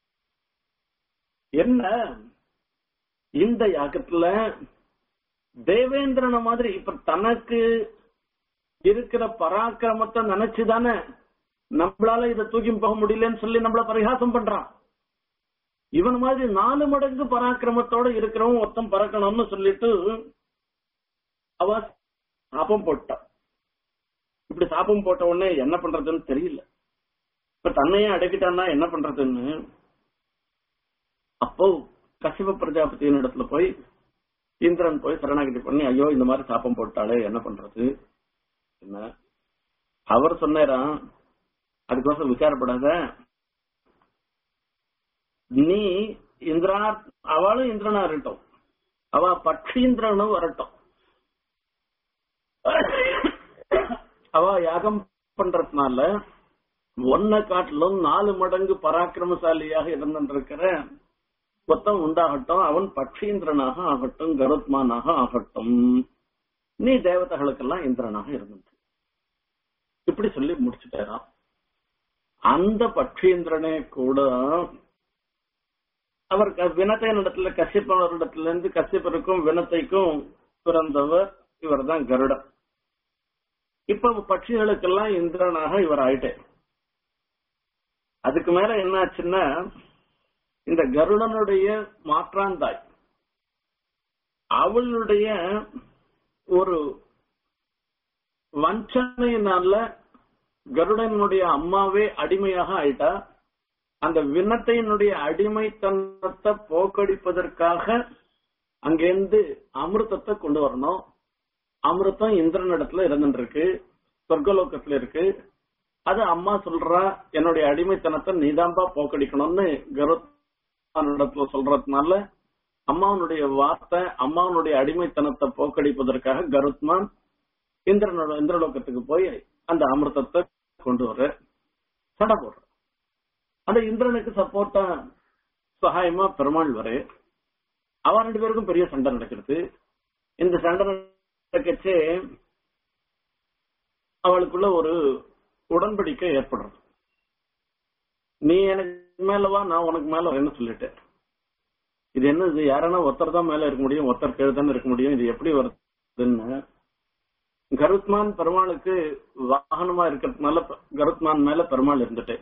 என்ன இந்த யாகத்துல தேவேந்திரன மாதிரி இப்ப தனக்கு இருக்கிற பராக்கிரமத்தை நினைச்சுதானே நம்மளால இதை தூக்கி போக முடியலன்னு சொல்லி நம்மள பரிகாசம் பண்றான் இவன் மாதிரி நாலு மடங்கு பராக்கிரமத்தோட இருக்கிறவன் ஒருத்தன் பறக்கணும்னு சொல்லிட்டு அவ சாபம் போட்டான் இப்படி சாபம் போட்ட உடனே என்ன பண்றதுன்னு தெரியல இப்ப தன்னையே அடக்கிட்டான்னா என்ன பண்றதுன்னு அப்போ கசிப பிரஜாபதியின் இடத்துல போய் இந்திரன் போய் சரணாகிதி பண்ணி ஐயோ இந்த மாதிரி சாப்பம் போட்டாலே என்ன பண்றது என்ன அவர் சொன்னாராம் அதுக்கோசம் விசாரப்படாத நீ இந்திரா அவளும் இந்திரனா இருக்கட்டும் அவ பட்சீந்திரனும் வரட்டும் அவ யாகம் பண்றதுனால ஒன்ன காட்டிலும் நாலு மடங்கு பராக்கிரமசாலியாக இருந்திருக்கிற மொத்தம் உண்டாகட்டும் அவன் பட்சீந்திரனாக ஆகட்டும் கருத்மானாக ஆகட்டும் நீ தேவதைகளுக்கெல்லாம் இந்திரனாக இருந்தது இப்படி சொல்லி முடிச்சுட்டாராம் அந்த பட்சீந்திரனே கூட அவர் வினத்தையின் இடத்துல கசிப்பவரிடத்துல இருந்து கசிப்பருக்கும் வினத்தைக்கும் பிறந்தவர் இவர் தான் கருடன் இப்ப பட்சிகளுக்கெல்லாம் இந்திரனாக இவர் ஆயிட்டார் அதுக்கு மேல என்ன ஆச்சுன்னா இந்த கருடனுடைய மாற்றாந்தாய் அவளுடைய ஒரு வஞ்சனையினால கருடனுடைய அம்மாவே அடிமையாக ஆயிட்டா அந்த விண்ணத்தையினுடைய அடிமைத்தனத்தை போக்கடிப்பதற்காக அங்கிருந்து அமிர்தத்தை கொண்டு வரணும் அமிர்தம் இந்திரன் இடத்துல இருந்துட்டு இருக்கு சொர்க்கலோகத்துல இருக்கு அது அம்மா சொல்றா என்னுடைய அடிமைத்தனத்தை நீதாம்பா போக்கடிக்கணும்னு கருத் இடத்துல சொல்றதுனால அம்மாவனுடைய வார்த்தை அம்மாவனுடைய அடிமைத்தனத்தை போக்கடிப்பதற்காக கருத்மான் இந்திரனோட இந்திரலோகத்துக்கு போய் அந்த அமிர்தத்தை கொண்டு வர சண்டை போடுற அந்த இந்திரனுக்கு சப்போர்ட்டா சகாயமா பெருமாள் வர அவ ரெண்டு பேருக்கும் பெரிய சண்டை நடக்கிறது இந்த சண்டை நடக்கச்சே அவளுக்குள்ள ஒரு உடன்படிக்கை ஏற்படுறது நீ எனக்கு மேலவா நான் உனக்கு மேல வரேன்னு சொல்லிட்டேன் இது என்ன இது யாரனா ஒருத்தர் தான் மேல இருக்க முடியும் ஒருத்தர் கீழே தானே இருக்க முடியும் இது எப்படி வருதுன்னு கருத்மான் பெருமாளுக்கு வாகனமா இருக்கிறதுனால கருத்மான் மேல பெருமாள் இருந்துட்டேன்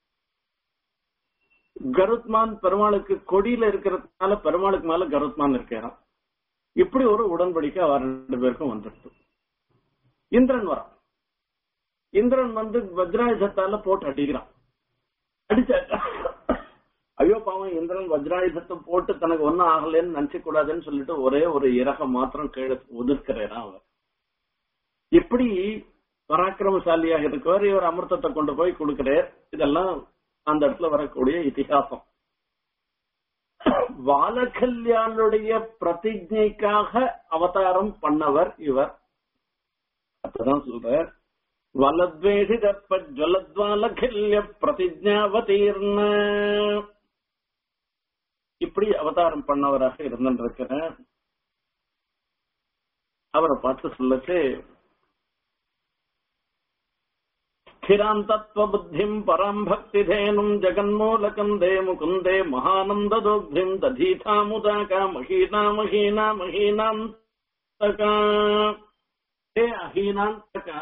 கருத்மான் பெருமாளுக்கு கொடியில இருக்கிறதுனால பெருமாளுக்கு மேல கருத்மான் இருக்கிறான் இப்படி ஒரு உடன்படிக்கை அவர் ரெண்டு பேருக்கும் வந்துடுது இந்திரன் வரான் இந்திரன் வந்து வஜ்ராயுதத்தால போட்டு அடிக்கிறான் அடிச்ச ஐயோ பாவம் இந்திரன் வஜ்ராயுதத்தை போட்டு தனக்கு ஒன்னும் ஆகலன்னு நினைச்ச கூடாதுன்னு சொல்லிட்டு ஒரே ஒரு இறக மாத்திரம் கீழே ஒதுக்கிறான் அவர் இப்படி பராக்கிரமசாலியாக இருக்கவர் இவர் அமிர்தத்தை கொண்டு போய் கொடுக்கிறார் இதெல்லாம் அந்த இடத்துல வரக்கூடிய இதிகாசம் வாலகல்யாணுடைய பிரதிஜைக்காக அவதாரம் பண்ணவர் இவர் அப்பதான் சொல்ற வலத்வேஷிதப்ப ஜலத்வாலகல்ய பிரதிஜாவதீர்ண இப்படி அவதாரம் பண்ணவராக இருந்திருக்கிற அவரை பார்த்து சொல்லச்சு ஸ்திராம் தத்துவ புத்திம் பராம் பக்தி தேனும் ஜெகன்மூலகந்தே முகுந்தே மகானந்ததோக்திம் ததீதாமுதாகா மகீனா மகீனா மகீனாம் தகா ஹே அஹீனாந்தகா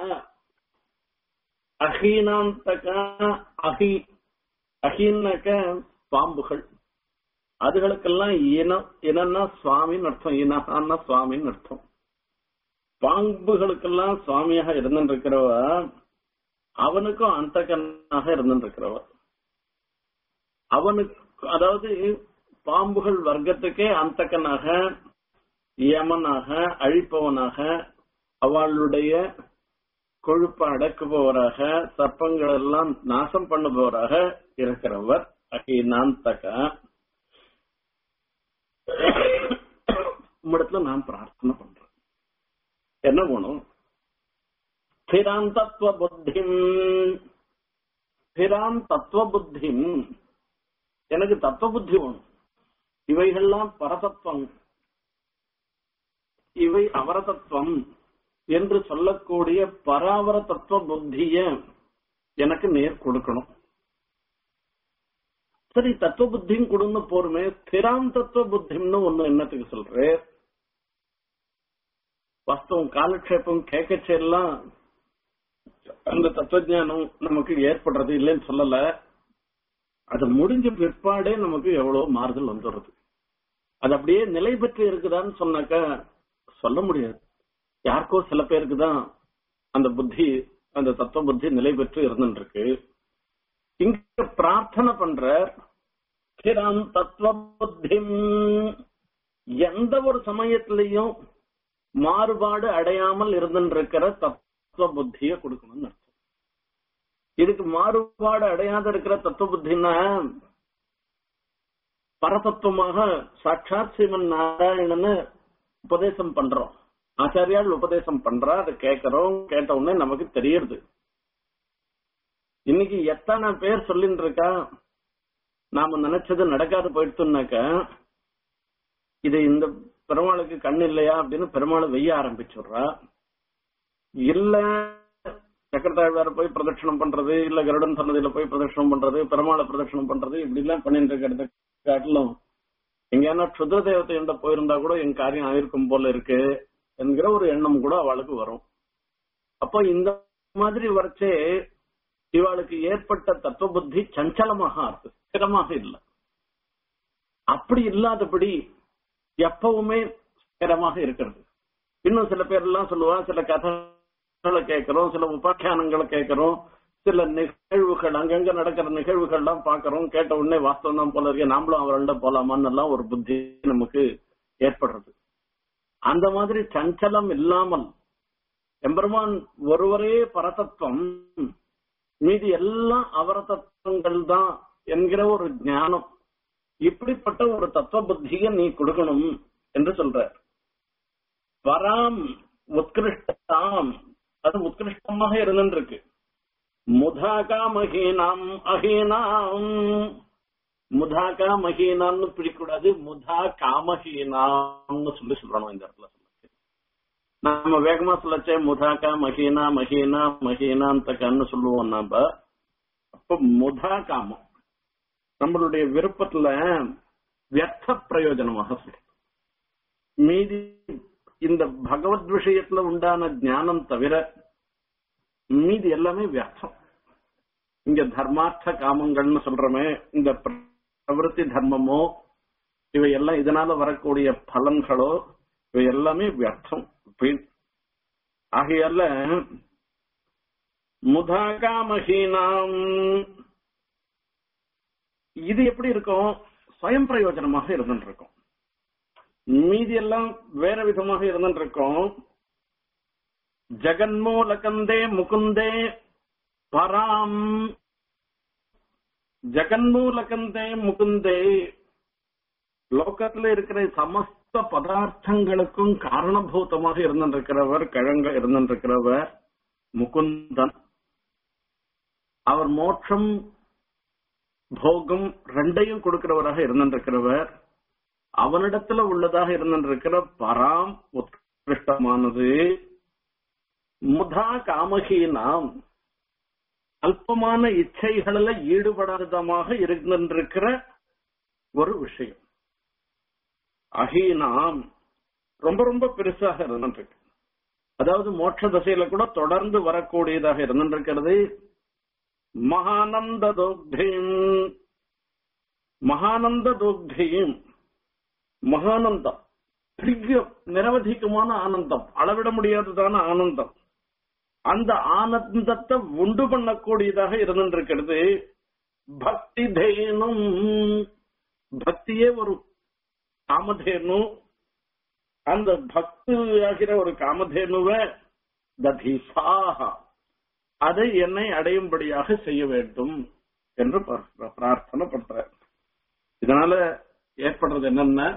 அஹீனாந்தகா அஹி அஹீனக பாம்புகள் அதுகளுக்கெல்லாம் இனம் இனன்னா சுவாமின்னு அர்த்தம் இனஹான்னா சுவாமின்னு அர்த்தம் பாம்புகளுக்கெல்லாம் சுவாமியாக இருந்திருக்கிறவ அவனுக்கும் அந்தகனாக இருந்திருக்கிறவ அவனுக்கு அதாவது பாம்புகள் வர்க்கத்துக்கே அந்தகனாக யமனாக அழிப்பவனாக அவளுடைய கொழுப்பை அடக்குபவராக சர்ப்பங்கள் எல்லாம் நாசம் பண்ணுபவராக இருக்கிறவர் அகினாந்தக உம்மிடத்துல நான் பிரார்த்தனை பண்றேன் என்ன வேணும் ஸ்திரான் தத்துவ புத்திம் ஸ்திரான் தத்துவ புத்திம் எனக்கு தத்துவ புத்தி வேணும் இவைகள்லாம் பரதத்துவம் இவை அவரதத்துவம் என்று சொல்லக்கூடிய பராவர தத்துவ புத்திய எனக்கு நேர் கொடுக்கணும் சரி தத்துவ புத்தியும் கொடுன்னு போருமே ஸ்திராம் தத்துவ புத்திம்னு ஒண்ணு என்னத்துக்கு சொல்றேன் வாஸ்தவம் காலக்ஷேபம் கேட்கச்சே எல்லாம் அந்த தத்துவஞானம் நமக்கு ஏற்படுறது இல்லைன்னு சொல்லல அது முடிஞ்ச பிற்பாடே நமக்கு எவ்வளவு மாறுதல் வந்துடுறது அது அப்படியே நிலை பெற்று இருக்குதான்னு சொன்னாக்கா சொல்ல முடியாது யாருக்கோ சில பேருக்கு தான் அந்த புத்தி அந்த தத்துவ புத்தி நிலை பெற்று இருந்துருக்கு இங்க பிரார்த்தனை பண்ற ஸ்திரம் தத்துவ புத்தி எந்த ஒரு சமயத்திலையும் மாறுபாடு அடையாமல் இருந்துருக்கிற தத்துவ புத்திய கொடுக்கணும்னு அர்த்தம் இதுக்கு மாறுபாடு அடையாத இருக்கிற தத்துவ புத்தின்னா பரதத்துவமாக சாட்சாத் சிவன் நாராயணன்னு உபதேசம் பண்றோம் ஆச்சாரியால் உபதேசம் பண்றா அதை கேட்கறோம் கேட்ட உடனே நமக்கு தெரியுது இன்னைக்கு எத்தனை பேர் சொல்லிட்டு இருக்கா நாம நினைச்சது நடக்காது போயிடுத்துனாக்க இது இந்த பெருமாளுக்கு கண் இல்லையா அப்படின்னு பெருமாளை வெய்ய ஆரம்பிச்சுடுறா இல்ல சக்கரத்தாழ்வார போய் பிரதட்சணம் பண்றது இல்ல கருடன் சன்னதியில போய் பிரதட்சணம் பண்றது பெருமாளை பிரதட்சணம் பண்றது இப்படி எல்லாம் பண்ணிட்டு இருக்கிறத காட்டிலும் எங்கேயான க்ஷுத்ர தேவத்தை போயிருந்தா கூட என் காரியம் ஆயிருக்கும் போல இருக்கு என்கிற ஒரு எண்ணம் கூட அவளுக்கு வரும் அப்போ இந்த மாதிரி வரைச்சே இவாளுக்கு ஏற்பட்ட தத்துவ புத்தி சஞ்சலமாக இருக்கு ஸ்திரமாக இல்லை அப்படி இல்லாதபடி எப்பவுமே ஸ்திரமாக இருக்கிறது இன்னும் சில பேர் எல்லாம் சொல்லுவா சில கதைகளை கேட்கிறோம் சில உபாக்கியானங்களை கேட்கிறோம் சில நிகழ்வுகள் அங்கங்க நடக்கிற நிகழ்வுகள் எல்லாம் பாக்குறோம் கேட்ட உடனே வாஸ்தவம் தான் போல இருக்கே நாமளும் அவர்கள்ட்ட போலாமான்னு எல்லாம் ஒரு புத்தி நமக்கு ஏற்படுறது அந்த மாதிரி சஞ்சலம் இல்லாமல் எம்பெருமான் ஒருவரே பரதத்துவம் மீதி எல்லாம் அவரதத்துவங்கள் தான் என்கிற ஒரு ஞானம் இப்படிப்பட்ட ஒரு தத்துவ புத்தியை நீ கொடுக்கணும் என்று சொல்ற பராம் உத்கிருஷ்டாம் அது உத்கிருஷ்டமாக இருந்துருக்கு முதாகா மகீனாம் அஹீனாம் முதாகா மகீனான்னு பிடிக்கூடாது முதா காமஹீனாம்னு சொல்லி சொல்லணும் இந்த இடத்துல சொல்ல நம்ம வேகமா சொல்லச்சே முதாக்கா மஹீனா மஹீனா மஹீனாந்தக்கான்னு சொல்லுவோம் நாம அப்ப முதா காமம் நம்மளுடைய விருப்பத்துல வியர்த்த பிரயோஜனமாக சொல்றோம் மீதி இந்த பகவத் விஷயத்துல உண்டான ஞானம் தவிர மீதி எல்லாமே வியர்த்தம் இங்க தர்மார்த்த காமங்கள்னு சொல்றோமே இந்த பிரவருத்தி தர்மமோ இவை எல்லாம் இதனால வரக்கூடிய பலன்களோ இவை எல்லாமே வியர்த்தம் வீண். ஆகையால முதாகாமஹீனாம் இது எப்படி இருக்கும் சுயம் பிரயோஜனமாக இருந்துட்டு இருக்கும் மீதி எல்லாம் வேற விதமாக இருந்துட்டு இருக்கும் ஜெகன்மூலகந்தே முகுந்தே பராம் ஜெகன்மூலகந்தே முகுந்தே லோகத்துல இருக்கிற சமஸ்த பதார்த்தங்களுக்கும் காரணபூதமாக இருந்திருக்கிறவர் கிழங்க இருந்திருக்கிறவர் முகுந்தன் அவர் மோட்சம் போகம் ரெண்டையும் கொடுக்கிறவராக இருந்திருக்கிறவர் அவனிடத்துல உள்ளதாக இருந்திருக்கிற பராம் உத்கிருஷ்டமானது முதா காமகீனாம் அல்பமான இச்சைகளில் ஈடுபடாதமாக இருந்திருக்கிற ஒரு விஷயம் அஹீனாம் ரொம்ப ரொம்ப பெருசாக இருந்திருக்கு அதாவது மோட்ச தசையில கூட தொடர்ந்து வரக்கூடியதாக இருந்திருக்கிறது மகானந்த தோக்தியும் மகானந்த தோக்தியும் மகானந்தம் பெரிய நிரவதிகமான ஆனந்தம் அளவிட முடியாததான ஆனந்தம் அந்த ஆனந்தத்தை உண்டு பண்ணக்கூடியதாக இருந்திருக்கிறது பக்தி தேனும் பக்தியே ஒரு காமதேனு அந்த பக்தி ஆகிற ஒரு காமதேனுவை ததிசாக அதை என்னை அடையும்படியாக செய்ய வேண்டும் என்று பிர- பிரார்த்தனை பண்ற இதனால ஏற்படுறது என்னன்னா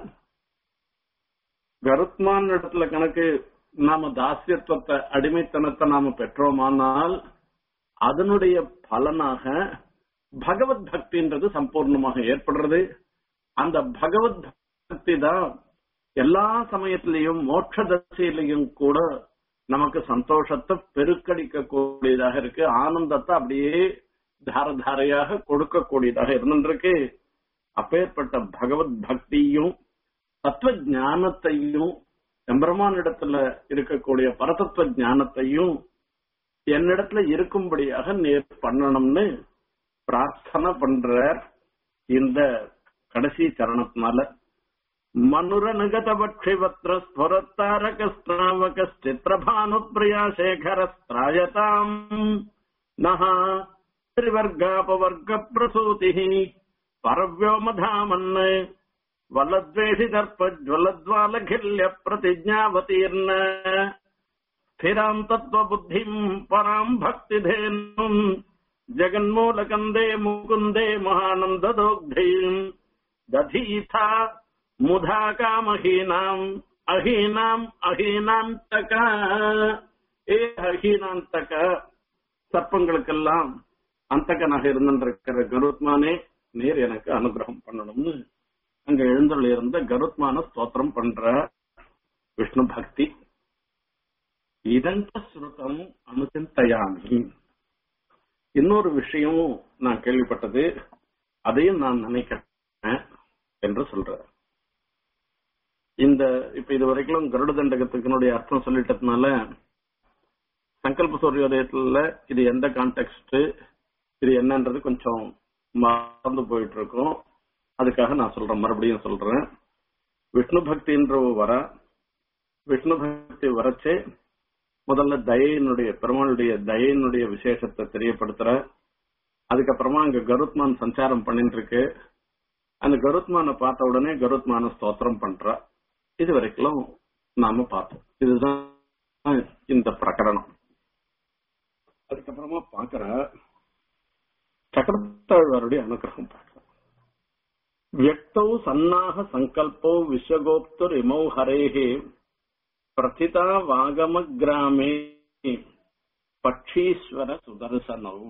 கருத்மான் இடத்துல கணக்கு நாம தாசியத்துவத்தை அடிமைத்தனத்தை நாம பெற்றோமானால் அதனுடைய பலனாக பகவத் பக்தின்றது சம்பூர்ணமாக ஏற்படுறது அந்த பகவத் பக்தி தான் எல்லா சமயத்திலையும் மோட்ச தசையிலையும் கூட நமக்கு சந்தோஷத்தை பெருக்கடிக்க கூடியதாக இருக்கு ஆனந்தத்தை அப்படியே தார தாரையாக கொடுக்கக்கூடியதாக இருந்துருக்கு அப்பேற்பட்ட பகவத் பக்தியும் தத்துவ ஞானத்தையும் எம்பெருமானிடத்துல இருக்கக்கூடிய பரதத்துவ ஞானத்தையும் என்னிடத்துல இருக்கும்படியாக நேர் பண்ணணும்னு பிரார்த்தனை பண்றார் இந்த கடைசி சரணத்தினால மனுரனுகதபக்ஷிவத்ர ஸ்புரத்தாரக சித்திரபானுப்பிரியா சேகர ஸ்திராயதாம் நஹ திரிவர்காபவர்க பிரசூதி பரவ்யோமதாமன் வலத்வேஷி தர்ப்பஜ்வலத்வாலகில்ய பிரதிஜாவதீர்ண ஸ்திராம் தத்வபுத்திம் பராம் பக்திதேனும் ஜெகன்மூலகந்தே முகுந்தே மகானந்ததோக்தீம் ததீதா முதா காமஹீனாம் அஹீனாம் அஹீனாந்தக ஏ அஹீனாந்தக சர்ப்பங்களுக்கெல்லாம் அந்தகனாக இருந்திருக்கிற கருத்மானே நீர் எனக்கு அனுகிரகம் பண்ணணும்னு அங்க எழுந்துள்ள இருந்த கருத்மான ஸ்தோத்திரம் பண்ற விஷ்ணு பக்தி இதந்த ஸ்ருதம் அனுசிந்தயாமி இன்னொரு விஷயம் நான் கேள்விப்பட்டது அதையும் நான் நினைக்கிறேன் என்று சொல்ற இந்த இப்ப இது வரைக்கும் கருட தண்டகத்துக்குனுடைய அர்த்தம் சொல்லிட்டதுனால சங்கல்ப சூரியோதயத்துல இது எந்த கான்டெக்ட் இது என்னன்றது கொஞ்சம் மறந்து போயிட்டு இருக்கும் அதுக்காக நான் சொல்றேன் மறுபடியும் சொல்றேன் விஷ்ணு பக்தின்ற வர விஷ்ணு பக்தி வரச்சே முதல்ல தயையினுடைய பெருமாளுடைய தயையினுடைய விசேஷத்தை தெரியப்படுத்துற அதுக்கப்புறமா அங்க கருத்மான் சஞ்சாரம் பண்ணிட்டு இருக்கு அந்த கருத்மான பார்த்த உடனே கருத்மான ஸ்தோத்திரம் பண்ற இது வரைக்கும் நாம பார்த்தோம் இதுதான் இந்த பிரகரணம் அதுக்கப்புறமா பாக்குற சக்கரத்தாழ்வாருடைய அனுகிரகம் பார்க்கிறோம் व्यक्तौ सन्नाह सङ्कल्पौ विश्वगोप्तुरिमौ हरेः प्रथिता वागमग्रामे பட்சீஸ்வர சுதர்சனவு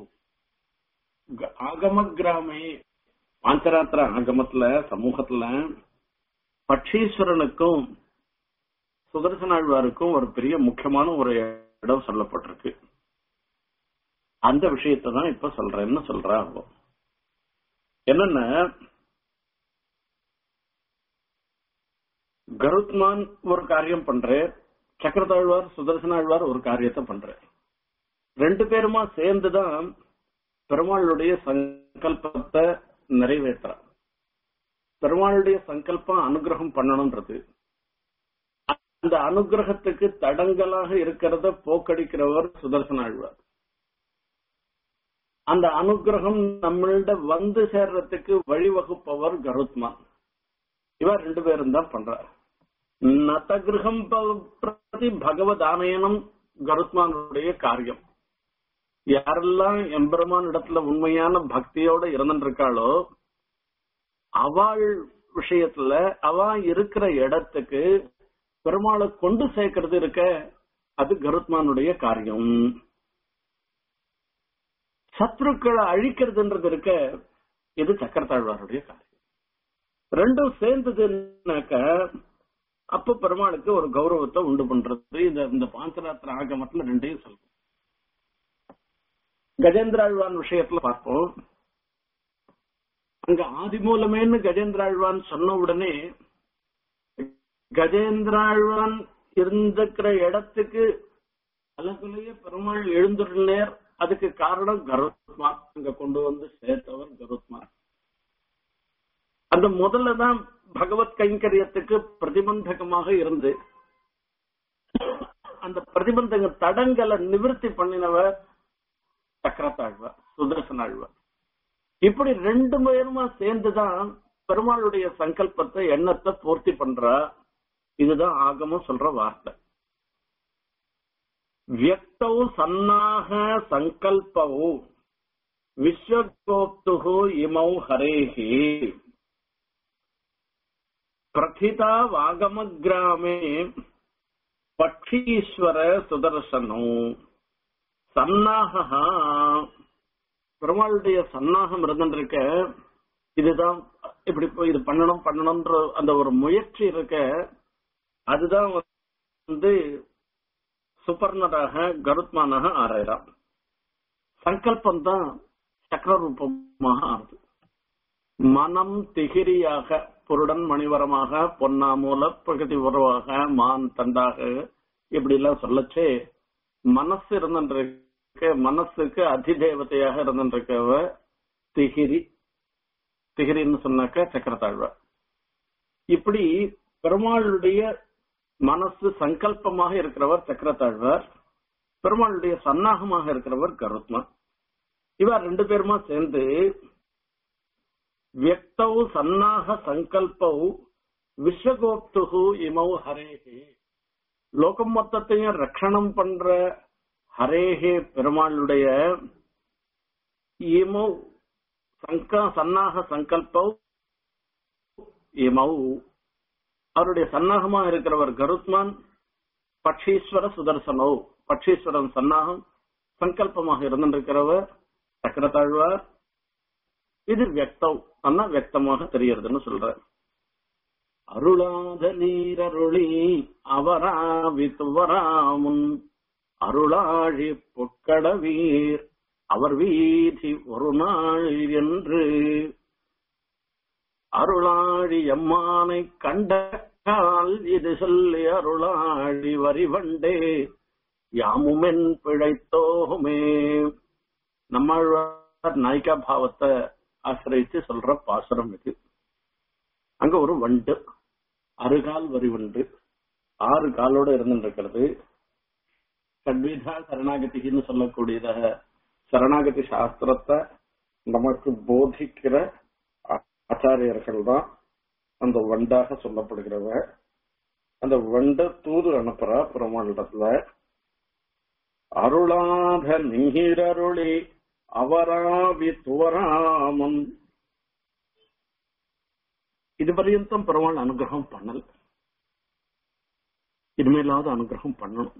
ஆகம கிராமே பாஞ்சராத்திர ஆகமத்துல சமூகத்துல பட்சீஸ்வரனுக்கும் சுதர்சனாழ்வாருக்கும் ஒரு பெரிய முக்கியமான ஒரு இடம் சொல்லப்பட்டிருக்கு அந்த விஷயத்தை தான் இப்ப சொல்றேன்னு சொல்றா அவ என்னன்னா கருத்மான் ஒரு காரியம் பண்ற சக்கரத்தாழ்வார் சுதர்சனாழ்வார் ஒரு காரியத்தை பண்ற ரெண்டு பேருமா சேர்ந்துதான் பெருமாளுடைய சங்கல்பத்தை நிறைவேற்ற பெருமாளுடைய சங்கல்பம் அனுகிரகம் பண்ணணும்ன்றது அந்த அனுகிரகத்துக்கு தடங்கலாக இருக்கிறத போக்கடிக்கிறவர் சுதர்சன ஆழ்வார் அந்த அனுகிரகம் நம்மள்ட வந்து சேர்றதுக்கு வழிவகுப்பவர் கருத்மான் இவர் ரெண்டு பேரும் தான் பண்றார் நதகிரகம் பிரதி பகவத் ஆனயனம் கருத்மானுடைய காரியம் யாரெல்லாம் எம்பெருமான் இடத்துல உண்மையான பக்தியோட இருந்துருக்காளோ அவள் விஷயத்துல அவ இருக்கிற இடத்துக்கு பெருமாளை கொண்டு சேர்க்கறது இருக்க அது கருத்மானுடைய காரியம் சத்ருக்களை அழிக்கிறதுன்றது இருக்க இது சக்கரத்தாழ்வாருடைய காரியம் ரெண்டும் சேர்ந்ததுன்னாக்க அப்ப பெருமாளுக்கு ஒரு கௌரவத்தை உண்டு பண்றது இந்த இந்த பாஞ்சராத்திர ஆகமத்துல ரெண்டையும் சொல்றோம் கஜேந்திராழ்வான் விஷயத்துல பார்ப்போம் அங்க ஆதிமூலமேன்னு கஜேந்திராழ்வான் சொன்ன உடனே கஜேந்திராழ்வான் இருந்திருக்கிற இடத்துக்கு அலகுலைய பெருமாள் எழுந்துள்ளேர் அதுக்கு காரணம் கருத்மா அங்க கொண்டு வந்து சேர்த்தவர் கருத்மா அந்த முதல்ல தான் பகவத் கைங்கரியத்துக்கு பிரதிபந்தகமாக இருந்து அந்த பிரதிபந்தக தடங்களை நிவர்த்தி பண்ணினவர் சக்கரத்தாழ்வார் சுதர்சன ஆழ்வார் இப்படி ரெண்டு பேருமா சேர்ந்துதான் பெருமாளுடைய சங்கல்பத்தை எண்ணத்தை பூர்த்தி பண்றா இதுதான் ஆகமம் சொல்ற வார்த்தை வியக்தௌ சன்னாக சங்கல்பவு விஸ்வகோப்து இமௌ ஹரேஹி பிரதிதா வாகமகிராமே பட்சீஸ்வர சுதர்சனோ சன்னாகா பெருமாளுடைய சன்னாகம் இருந்துருக்க இதுதான் இப்படி போய் இது பண்ணணும் பண்ணணும்ன்ற அந்த ஒரு முயற்சி இருக்க அதுதான் வந்து சுபர்ணராக கருத்மானாக ஆறாயிரம் சங்கல்பம் தான் சக்கர ரூபமாக ஆறுது மனம் திகிரியாக பொருடன் மணிவரமாக பொன்னாமூல பிரகதி உறவாக மான் தண்டாக இப்படி எல்லாம் சொல்லச்சே மனசு இருந்துருக்க மனசுக்கு அதிதேவதையாக இருந்துருக்கவ திகிரி திகிரின்னு சொன்னாக்க சக்கரத்தாழ்வார் இப்படி பெருமாளுடைய மனசு சங்கல்பமாக இருக்கிறவர் சக்கரத்தாழ்வார் பெருமாளுடைய சன்னாகமாக இருக்கிறவர் கருத்மா இவர் ரெண்டு பேருமா சேர்ந்து வியக்தௌ சன்னாக சங்கல்பௌ விஸ்வகோப்து இமௌ ஹரேஹே லோகம் மொத்தத்தையும் ரட்சணம் பண்ற ஹரேஹே பெருமாளுடைய இமௌ சங்க சன்னாக சங்கல்பௌ இமௌ அவருடைய சன்னாகமா இருக்கிறவர் கருத்மான் பட்சீஸ்வர சுதர்சனோ பட்சீஸ்வரன் சன்னாகம் சங்கல்பமாக இருந்திருக்கிறவர் சக்கரத்தாழ்வார் இது வியக்தம் அண்ணா வியக்தமாக தெரியறதுன்னு சொல்ற அருளாத நீரருளி அவராவித்துவராமுன் அருளாழி பொற்கடவீர் அவர் வீதி ஒரு நாள் என்று அருளாழி எம்மானை கண்ட கால் இது சொல்லி அருளாழி வரிவண்டே யாமுமென் பிழைத்தோமே நம்மாழ்வார் நாயிகா பாவத்தை ஆசிரியச்சு சொல்ற பாசுரம் இது அங்க ஒரு வண்டு அருகால் வரி வண்டு ஆறு காலோட இருந்துருக்கிறது சட்விதா சரணாகதின்னு சொல்லக்கூடியதாக சரணாகதி சாஸ்திரத்தை நமக்கு போதிக்கிற ஆச்சாரியர்கள் தான் அந்த வண்டாக சொல்லப்படுகிறவ அந்த வண்ட தூது அனுப்புறா பெருமாளிடத்துல அருளாத நீரருளி அவராவி துவராமன் இது பர்யந்தம் பெருமாள் அனுகிரகம் பண்ணல இனிமேலாவது அனுகிரகம் பண்ணணும்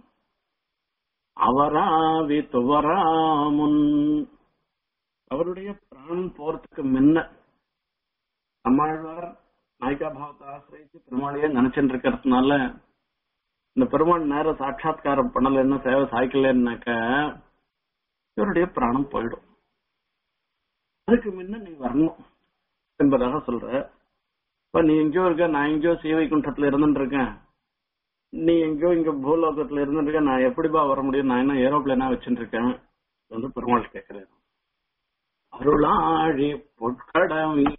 அவராவி துவராமுன் அவருடைய பிராணம் போறதுக்கு முன்ன நம்மாழ்வார் நாய்கா பாவத்தை ஆசிரியச்சு பெருமாளையே நினைச்சுட்டு இருக்கிறதுனால இந்த பெருமாள் நேரம் சாட்சாத்காரம் பண்ணலன்னா சேவை சாய்க்கலன்னாக்க இவருடைய பிராணம் போயிடும் அதுக்கு முன்ன நீ வரணும் என்பதாக சொல்ற இப்ப நீ எங்கேயோ இருக்க நான் எங்கேயோ சீவை குண்டத்துல இருந்துட்டு இருக்கேன் நீ எங்கேயோ இங்க பூலோகத்துல இருந்துட்டு இருக்க நான் எப்படிப்பா வர முடியும் நான் என்ன ஏரோப்ளேனா வச்சுட்டு இருக்கேன் வந்து பெருமாள் கேட்கிறேன் அருளாழி பொற்கடவி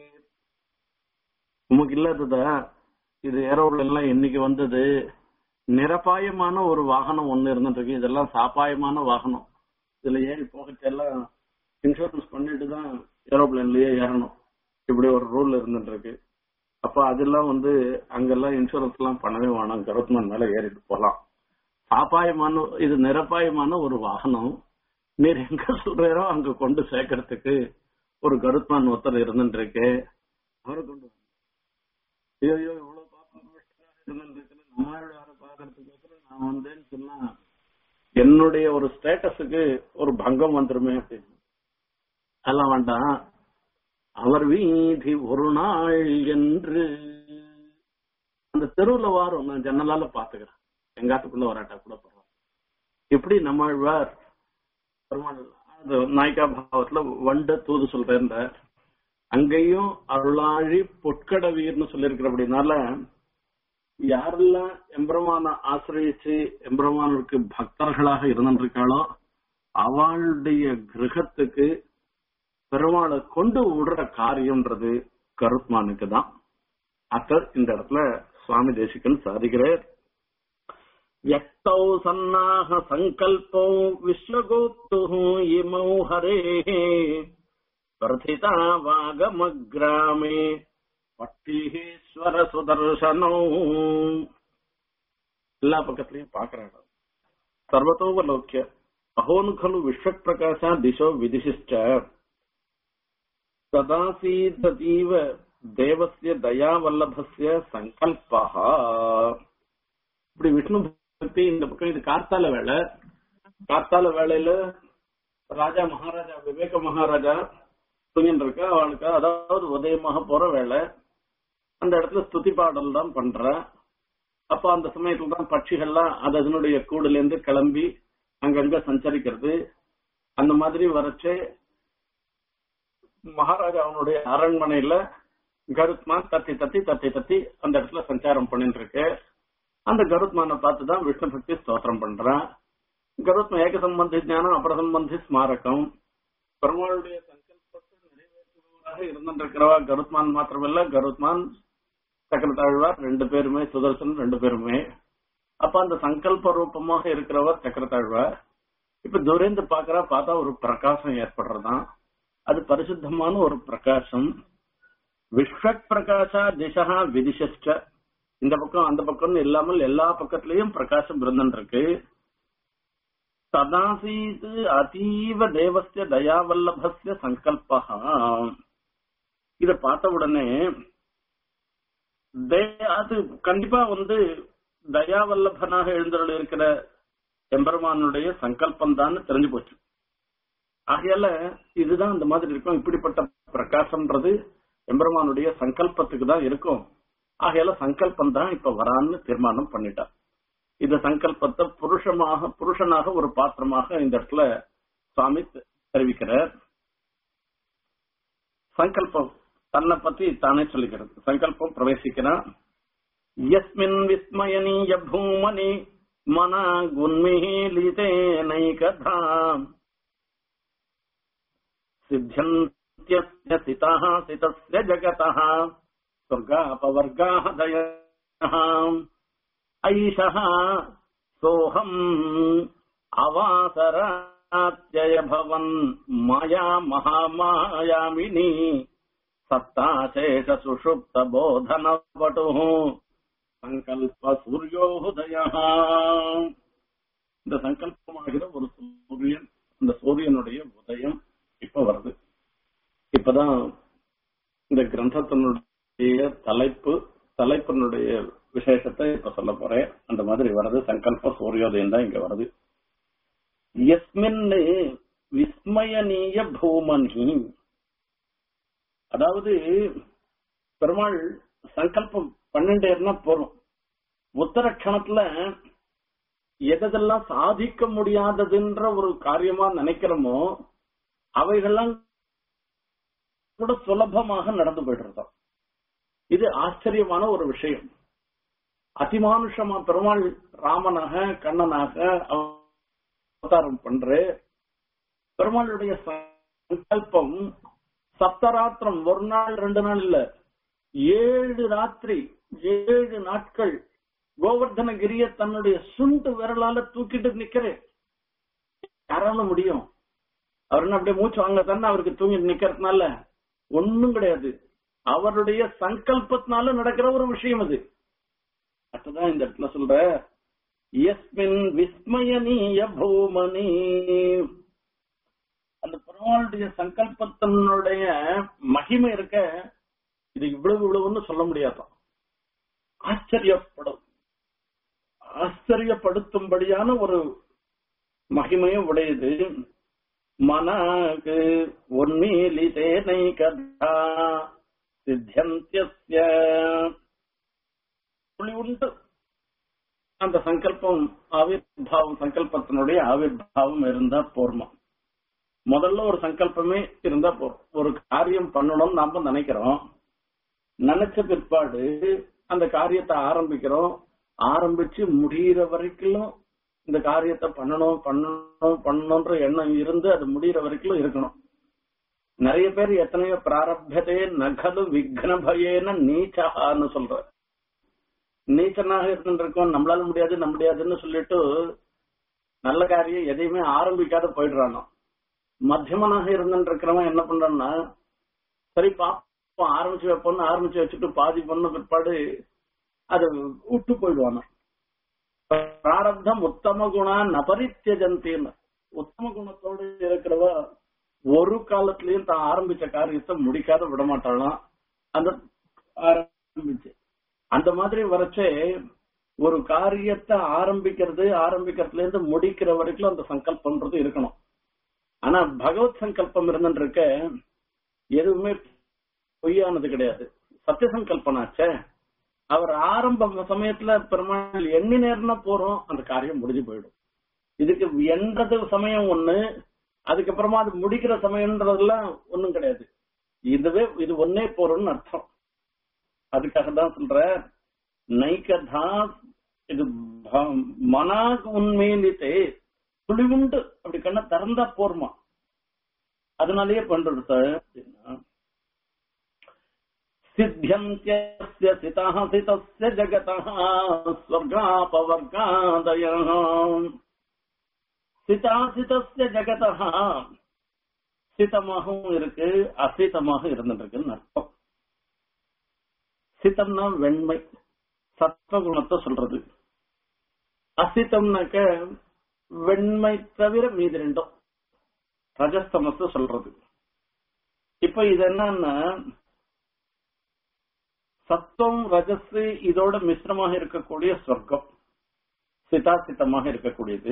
உமக்கு இல்லாததா இது ஏரோப்ளேன் எல்லாம் என்னைக்கு வந்தது நிரபாயமான ஒரு வாகனம் ஒண்ணு இருந்துட்டு இருக்கு இதெல்லாம் சாப்பாயமான வாகனம் இதுல ஏறி போகச்செல்லாம் இன்சூரன்ஸ் பண்ணிட்டு தான் ஏரோப்ளேன்லயே ஏறணும் இப்படி ஒரு ரூல் இருந்துட்டு இருக்கு அப்ப அதெல்லாம் வந்து அங்கெல்லாம் இன்சூரன்ஸ் எல்லாம் பண்ணவே வேணாம் கருத்மன் மேல ஏறிட்டு போலாம் சாப்பாயமான இது நிரப்பாயமான ஒரு வாகனம் நீர் எங்க சொல்றீரோ அங்க கொண்டு சேர்க்கறதுக்கு ஒரு கருத்மான் ஒருத்தர் இருந்துட்டு இருக்கு அவரை கொண்டு வாங்க. ஐயோ ஐயோ இவ்வளவு பாப்பம் இருந்துட்டு இருக்கு நம்மளோட யாரை பாக்குறதுக்கு நான் வந்தேன்னு சொன்னா என்னுடைய ஒரு ஸ்டேட்டஸுக்கு ஒரு பங்கம் வந்துருமே அப்படின்னு அதெல்லாம் வேண்டாம் அவர் வீதி ஒரு நாள் என்று அந்த தெருவுல வாரம் நான் ஜன்னலால பாத்துக்கிறேன் எங்காத்துக்குள்ள வராட்டா கூட பரவாயில்ல எப்படி நம்மாழ்வார் பெருமாள் அந்த நாய்க்கா பாவத்துல வண்ட தூது சொல்றேன் அங்கேயும் அருளாழி பொற்கடவீர்னு சொல்லியிருக்கிறபடினால யாரெல்லாம் எம்பெருமான ஆசிரியச்சு எம்பெருமானுக்கு பக்தர்களாக இருந்திருக்காளோ அவளுடைய கிரகத்துக்கு பெருமாளை கொண்டு விடுற காரியம்ன்றது கருத்மானுக்கு தான் அத்த இந்த இடத்துல சுவாமி தேசிகன் சாதிக்கிறார் யக்தௌ சன்னாக சங்கல்போ விஸ்வகோப்து இமௌ ஹரே பிரதிதா வாகமக்ராமே பட்டீஸ்வர சுதர்சனோ எல்லா பக்கத்திலையும் பாக்குறாங்க சர்வத்தோவலோக்கிய அஹோனு खलु विश्वप्रकाशा दिशो विदिशिश्च तदासीदतीव தேவசிய தயாவல்லபஸ்ய சங்கல்பா இப்படி விஷ்ணு பக்தி இந்த பக்கம் இது கார்த்தால வேலை கார்த்தால வேலையில ராஜா மகாராஜா விவேக மகாராஜா தூங்கிட்டு இருக்கா அவளுக்கு அதாவது உதயமாக போற வேலை அந்த இடத்துல ஸ்துதி பாடல் தான் பண்ற அப்ப அந்த சமயத்துல தான் பட்சிகள்லாம் அது அதனுடைய கூடுல இருந்து கிளம்பி அங்கங்க சஞ்சரிக்கிறது அந்த மாதிரி வரச்சே மகாராஜா அவனுடைய அரண்மனையில கருத்மான் தத்தி தத்தி தத்தி தத்தி அந்த இடத்துல சஞ்சாரம் பண்ணிட்டு இருக்கு அந்த கருத்மானை பார்த்து தான் விஷ்ணு பக்தி ஸ்தோத்திரம் பண்றான் கருத்ம ஏக சம்பந்தி ஞானம் அபரசம்பந்தி ஸ்மாரகம் பெருமாளுடைய சங்கல்பத்தை நிறைவேற்றுபவராக இருந்திருக்கிறவா கருத்மான் மாத்திரமல்ல கருத்மான் சக்கரத்தாழ்வார் ரெண்டு பேருமே சுதர்சன் ரெண்டு பேருமே அப்ப அந்த சங்கல்ப ரூபமாக இருக்கிறவர் சக்கரத்தாழ்வார் இப்ப துரேந்து பாக்குறா பார்த்தா ஒரு பிரகாசம் ஏற்படுறதாம் அது பரிசுத்தமான ஒரு பிரகாசம் விஸ்வ பிரகாசா திசா விதிஷ்ட இந்த பக்கம் அந்த பக்கம்னு இல்லாமல் எல்லா பக்கத்திலையும் பிரகாசம் இருந்துட்டு இருக்கு சதாசீத் அதீவ தேவஸ்ய தயாவல்லபஸ்ய சங்கல்பா இத பார்த்த உடனே தே- அது கண்டிப்பா வந்து தயாவல்லபனாக எழுந்தருள் இருக்கிற எம்பெருமானுடைய சங்கல்பம் தான் தெரிஞ்சு போச்சு ஆகையால இதுதான் இந்த மாதிரி இருக்கும் இப்படிப்பட்ட பிரகாசம்ன்றது எம்பெருமானுடைய சங்கல்பத்துக்கு தான் இருக்கும் ஆகையால சங்கல்பம் தான் இப்ப வரான்னு தீர்மானம் பண்ணிட்டா இந்த சங்கல்பத்தை புருஷமாக புருஷனாக ஒரு பாத்திரமாக இந்த இடத்துல சுவாமி தெ- தெரிவிக்கிறார் சங்கல்பம் தன்னை பத்தி தானே சொல்லிக்கிறது சங்கல்பம் பிரவேசிக்கிறான் யஸ்மின் விஸ்மயனீய பூமனி மன குன்மிலீதேனைகதா सिद्ध्यन्त्यस्य सितः सितस्य जगतः स्वर्गापवर्गाः दयः ऐषः सोऽहम् अवासरात्यय भवन् माया महामायामिनी सत्ताशेषसुषुप्तबोधनवटुः சங்கல்ப சூரியோதயா இந்த சங்கல்பமாகிற ஒரு சூரியன் இந்த சூரியனுடைய உதயம் இப்ப வருது இப்பதான் இந்த கிரந்தத்தினுடைய தலைப்பு தலைப்பினுடைய விசேஷத்தை இப்ப சொல்ல போறேன் அந்த மாதிரி வருது சங்கல்ப சூரியோதயம் தான் இங்க வருது எஸ்மின் விஸ்மயனீய பூமனி அதாவது பெருமாள் சங்கல்பம் பன்னெண்டேர்னா போறோம் உத்தரக்ஷணத்துல எதெல்லாம் சாதிக்க முடியாததுன்ற ஒரு காரியமா நினைக்கிறோமோ அவைகள்லாம் கூட சுலபமாக நடந்து போயிடுறதாம் இது ஆச்சரியமான ஒரு விஷயம் அதிமானுஷமா பெருமாள் ராமனாக கண்ணனாக அவதாரம் பண்ற பெருமாளுடைய சங்கல்பம் சப்தராத்திரம் ஒரு நாள் ரெண்டு நாள் இல்ல ஏழு ராத்திரி ஏழு நாட்கள் கோவர்தனகிரிய தன்னுடைய சுண்டு விரலால தூக்கிட்டு நிக்கிறேன் யாரால முடியும் அவர் என்ன அப்படியே மூச்சு வாங்க தானே அவருக்கு தூங்கிட்டு நிக்கிறதுனால ஒண்ணும் கிடையாது அவருடைய சங்கல்பத்தினால நடக்கிற ஒரு விஷயம் அது அதுதான் இந்த இடத்துல சொல்ற எஸ்மின் விஸ்மயனீய பூமணி அந்த பெருமாளுடைய சங்கல்பத்தினுடைய மகிமை இருக்க இது இவ்வளவு இவ்வளவுன்னு சொல்ல முடியாதான் ஆச்சரியப்படும் ஆச்சரியப்படுத்தும்படியான ஒரு மகிமையும் உடையது மனாக்கு உன்மீலிதேனை கதா சித்தியந்திய புள்ளி உண்டு அந்த சங்கல்பம் ஆவிர்வாவம் சங்கல்பத்தினுடைய ஆவிர்வாவம் இருந்தா போர்மா முதல்ல ஒரு சங்கல்பமே இருந்தா போறோம் ஒரு காரியம் பண்ணணும்னு நாம நினைக்கிறோம் நினைச்ச பிற்பாடு அந்த காரியத்தை ஆரம்பிக்கிறோம் ஆரம்பிச்சு முடிகிற வரைக்கும் இந்த காரியத்தை பண்ணணும் பண்ணணும் பண்ணணும்ன்ற எண்ணம் இருந்து அது முடிகிற வரைக்கும் இருக்கணும் நிறைய பேர் எத்தனையோ பிராரப்ததே நகலு விக்ன பயேன நீச்சகான்னு சொல்ற நீச்சனாக இருந்துருக்கோம் நம்மளால முடியாது நம்ம முடியாதுன்னு சொல்லிட்டு நல்ல காரியம் எதையுமே ஆரம்பிக்காத போயிடுறானோ மத்தியமனாக இருந்துட்டு இருக்கிறவன் என்ன பண்றான்னா சரி பாப்போம் ஆரம்பிச்சு வைப்போம்னு ஆரம்பிச்சு வச்சுட்டு பாதி பண்ண பிற்பாடு அது விட்டு போயிடுவானா பிராரப்தம் உத்தம குணா நபரித்தியஜந்தின்னு உத்தம குணத்தோடு இருக்கிறவ ஒரு காலத்திலயும் தான் ஆரம்பிச்ச காரியத்தை முடிக்காத விட மாட்டாளாம் அந்த ஆரம்பிச்சு அந்த மாதிரி வரச்சே ஒரு காரியத்தை ஆரம்பிக்கிறது ஆரம்பிக்கிறதுல இருந்து முடிக்கிற வரைக்கும் அந்த சங்கல்பம்ன்றது இருக்கணும் ஆனா பகவத் சங்கல்பம் இருந்துட்டு இருக்க எதுவுமே பொய்யானது கிடையாது சத்திய சங்கல்பனாச்சே அவர் ஆரம்ப சமயத்துல பெருமாள் எண்ணி நேரம்னா போறோம் அந்த காரியம் முடிஞ்சு போயிடும் இதுக்கு எண்றது சமயம் ஒண்ணு அதுக்கப்புறமா அது முடிக்கிற சமயம்ன்றதெல்லாம் ஒண்ணும் கிடையாது இதுவே இது ஒன்னே போறோம்னு அர்த்தம் அதுக்காக தான் சொல்ற நைக்கதா இது மனாக உண்மையிலித்தே துளிவுண்டு அப்படி கண்ண திறந்தா போருமா அதனாலயே பண்றது சார் सिद्ध्यन्त्यस्य सितः सितस्य जगतः स्वर्गापवर्गादयः சிதாசிதஸ்ய ஜெகதா சிதமாகவும் இருக்கு அசிதமாக இருந்துருக்குன்னு அர்த்தம் சித்தம்னா வெண்மை சத்வகுணத்தை சொல்றது அசிதம்னாக்க வெண்மை தவிர மீது ரெண்டும் ரஜஸ்தமத்தை சொல்றது இப்ப இது என்னன்னா சத்துவம் ரஜஸ் இதோட மிஸ்ரமாக இருக்கக்கூடிய சொர்க்கம் சிதாசித்தமாக இருக்கக்கூடியது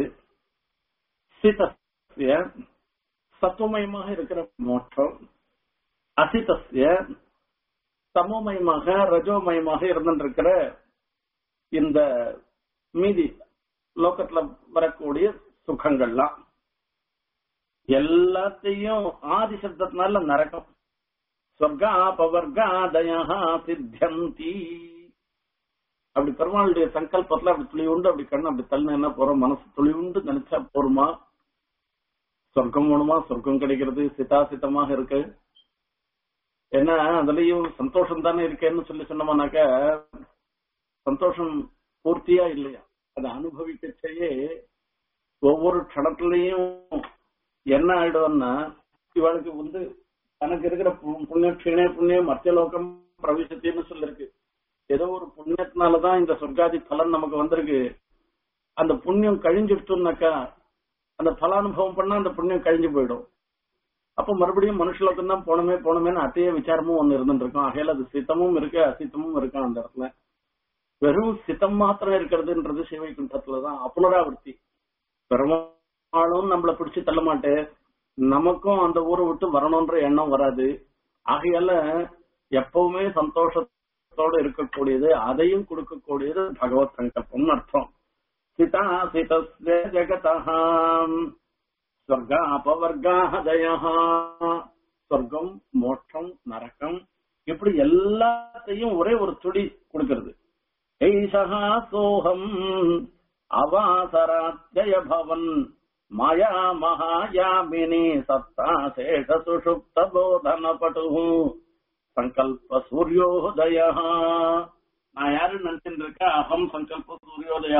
சிதஸ்ய சத்துவமயமாக இருக்கிற மோட்சம் அசிதஸ்ய சமமயமாக ரஜோமயமாக இருந்திருக்கிற இந்த மீதி லோகத்துல வரக்கூடிய சுகங்கள்லாம் எல்லாத்தையும் ஆதி சப்தத்தினால நரகம் சொர்க்கா பவர்காதயா சித்தியந்தி அப்படி பெருமாளுடைய சங்கல்பத்துல அப்படி துளி உண்டு அப்படி கண்ணு அப்படி தள்ளு என்ன போறோம் மனசு துளி உண்டு நினைச்சா போருமா சொர்க்கம் வேணுமா சொர்க்கம் கிடைக்கிறது சிதாசித்தமாக இருக்கு ஏன்னா அதுலயும் சந்தோஷம் தானே இருக்கேன்னு சொல்லி சொன்னோம்னாக்க சந்தோஷம் பூர்த்தியா இல்லையா அதை அனுபவிக்கச்சேயே ஒவ்வொரு க்ஷணத்திலையும் என்ன ஆயிடும்னா இவளுக்கு வந்து தனக்கு இருக்கிற புண்ணிய க்ஷீணே புண்ணியம் மத்தியலோகம் பிரவிசத்தின்னு சொல்லிருக்கு ஏதோ ஒரு புண்ணியத்தினாலதான் இந்த சொர்க்காதி பலன் நமக்கு வந்திருக்கு அந்த புண்ணியம் கழிஞ்சிடுச்சுனாக்கா அந்த பலானுபவம் பண்ணா அந்த புண்ணியம் கழிஞ்சு போயிடும் அப்ப மறுபடியும் மனுஷலோகம் தான் போனமே போனமேன்னு அத்தைய விசாரமும் ஒண்ணு இருந்துட்டு இருக்கும் ஆகையில அது சித்தமும் இருக்கு அசித்தமும் இருக்கு அந்த இடத்துல வெறும் சித்தம் மாத்திரம் இருக்கிறதுன்றது சிவைகுண்டத்துலதான் அப்புனராவர்த்தி பெருமாளும் நம்மள பிடிச்சு தள்ள மாட்டே நமக்கும் அந்த ஊரை விட்டு வரணும்ன்ற எண்ணம் வராது ஆகையால எப்பவுமே சந்தோஷத்தோட இருக்கக்கூடியது அதையும் கொடுக்கக்கூடியது பகவத் சங்கல்பம்னு அர்த்தம் சிதா சிதஸ்ய ஜெகதாம் ஸ்வர்காபவர்காதய சொர்க்கம் மோட்சம் நரக்கம் இப்படி எல்லாத்தையும் ஒரே ஒரு துடி கொடுக்கிறது ஐஷா சோகம் அவாசராத்யய பவன் மாயா மகாயாமினி சத்தா சேஷ சுஷுப்த போதன பட்டு சங்கல்ப சூரியோதய நான் யாரு நினைச்சுட்டு இருக்கேன் அகம் சங்கல்ப சூரியோதய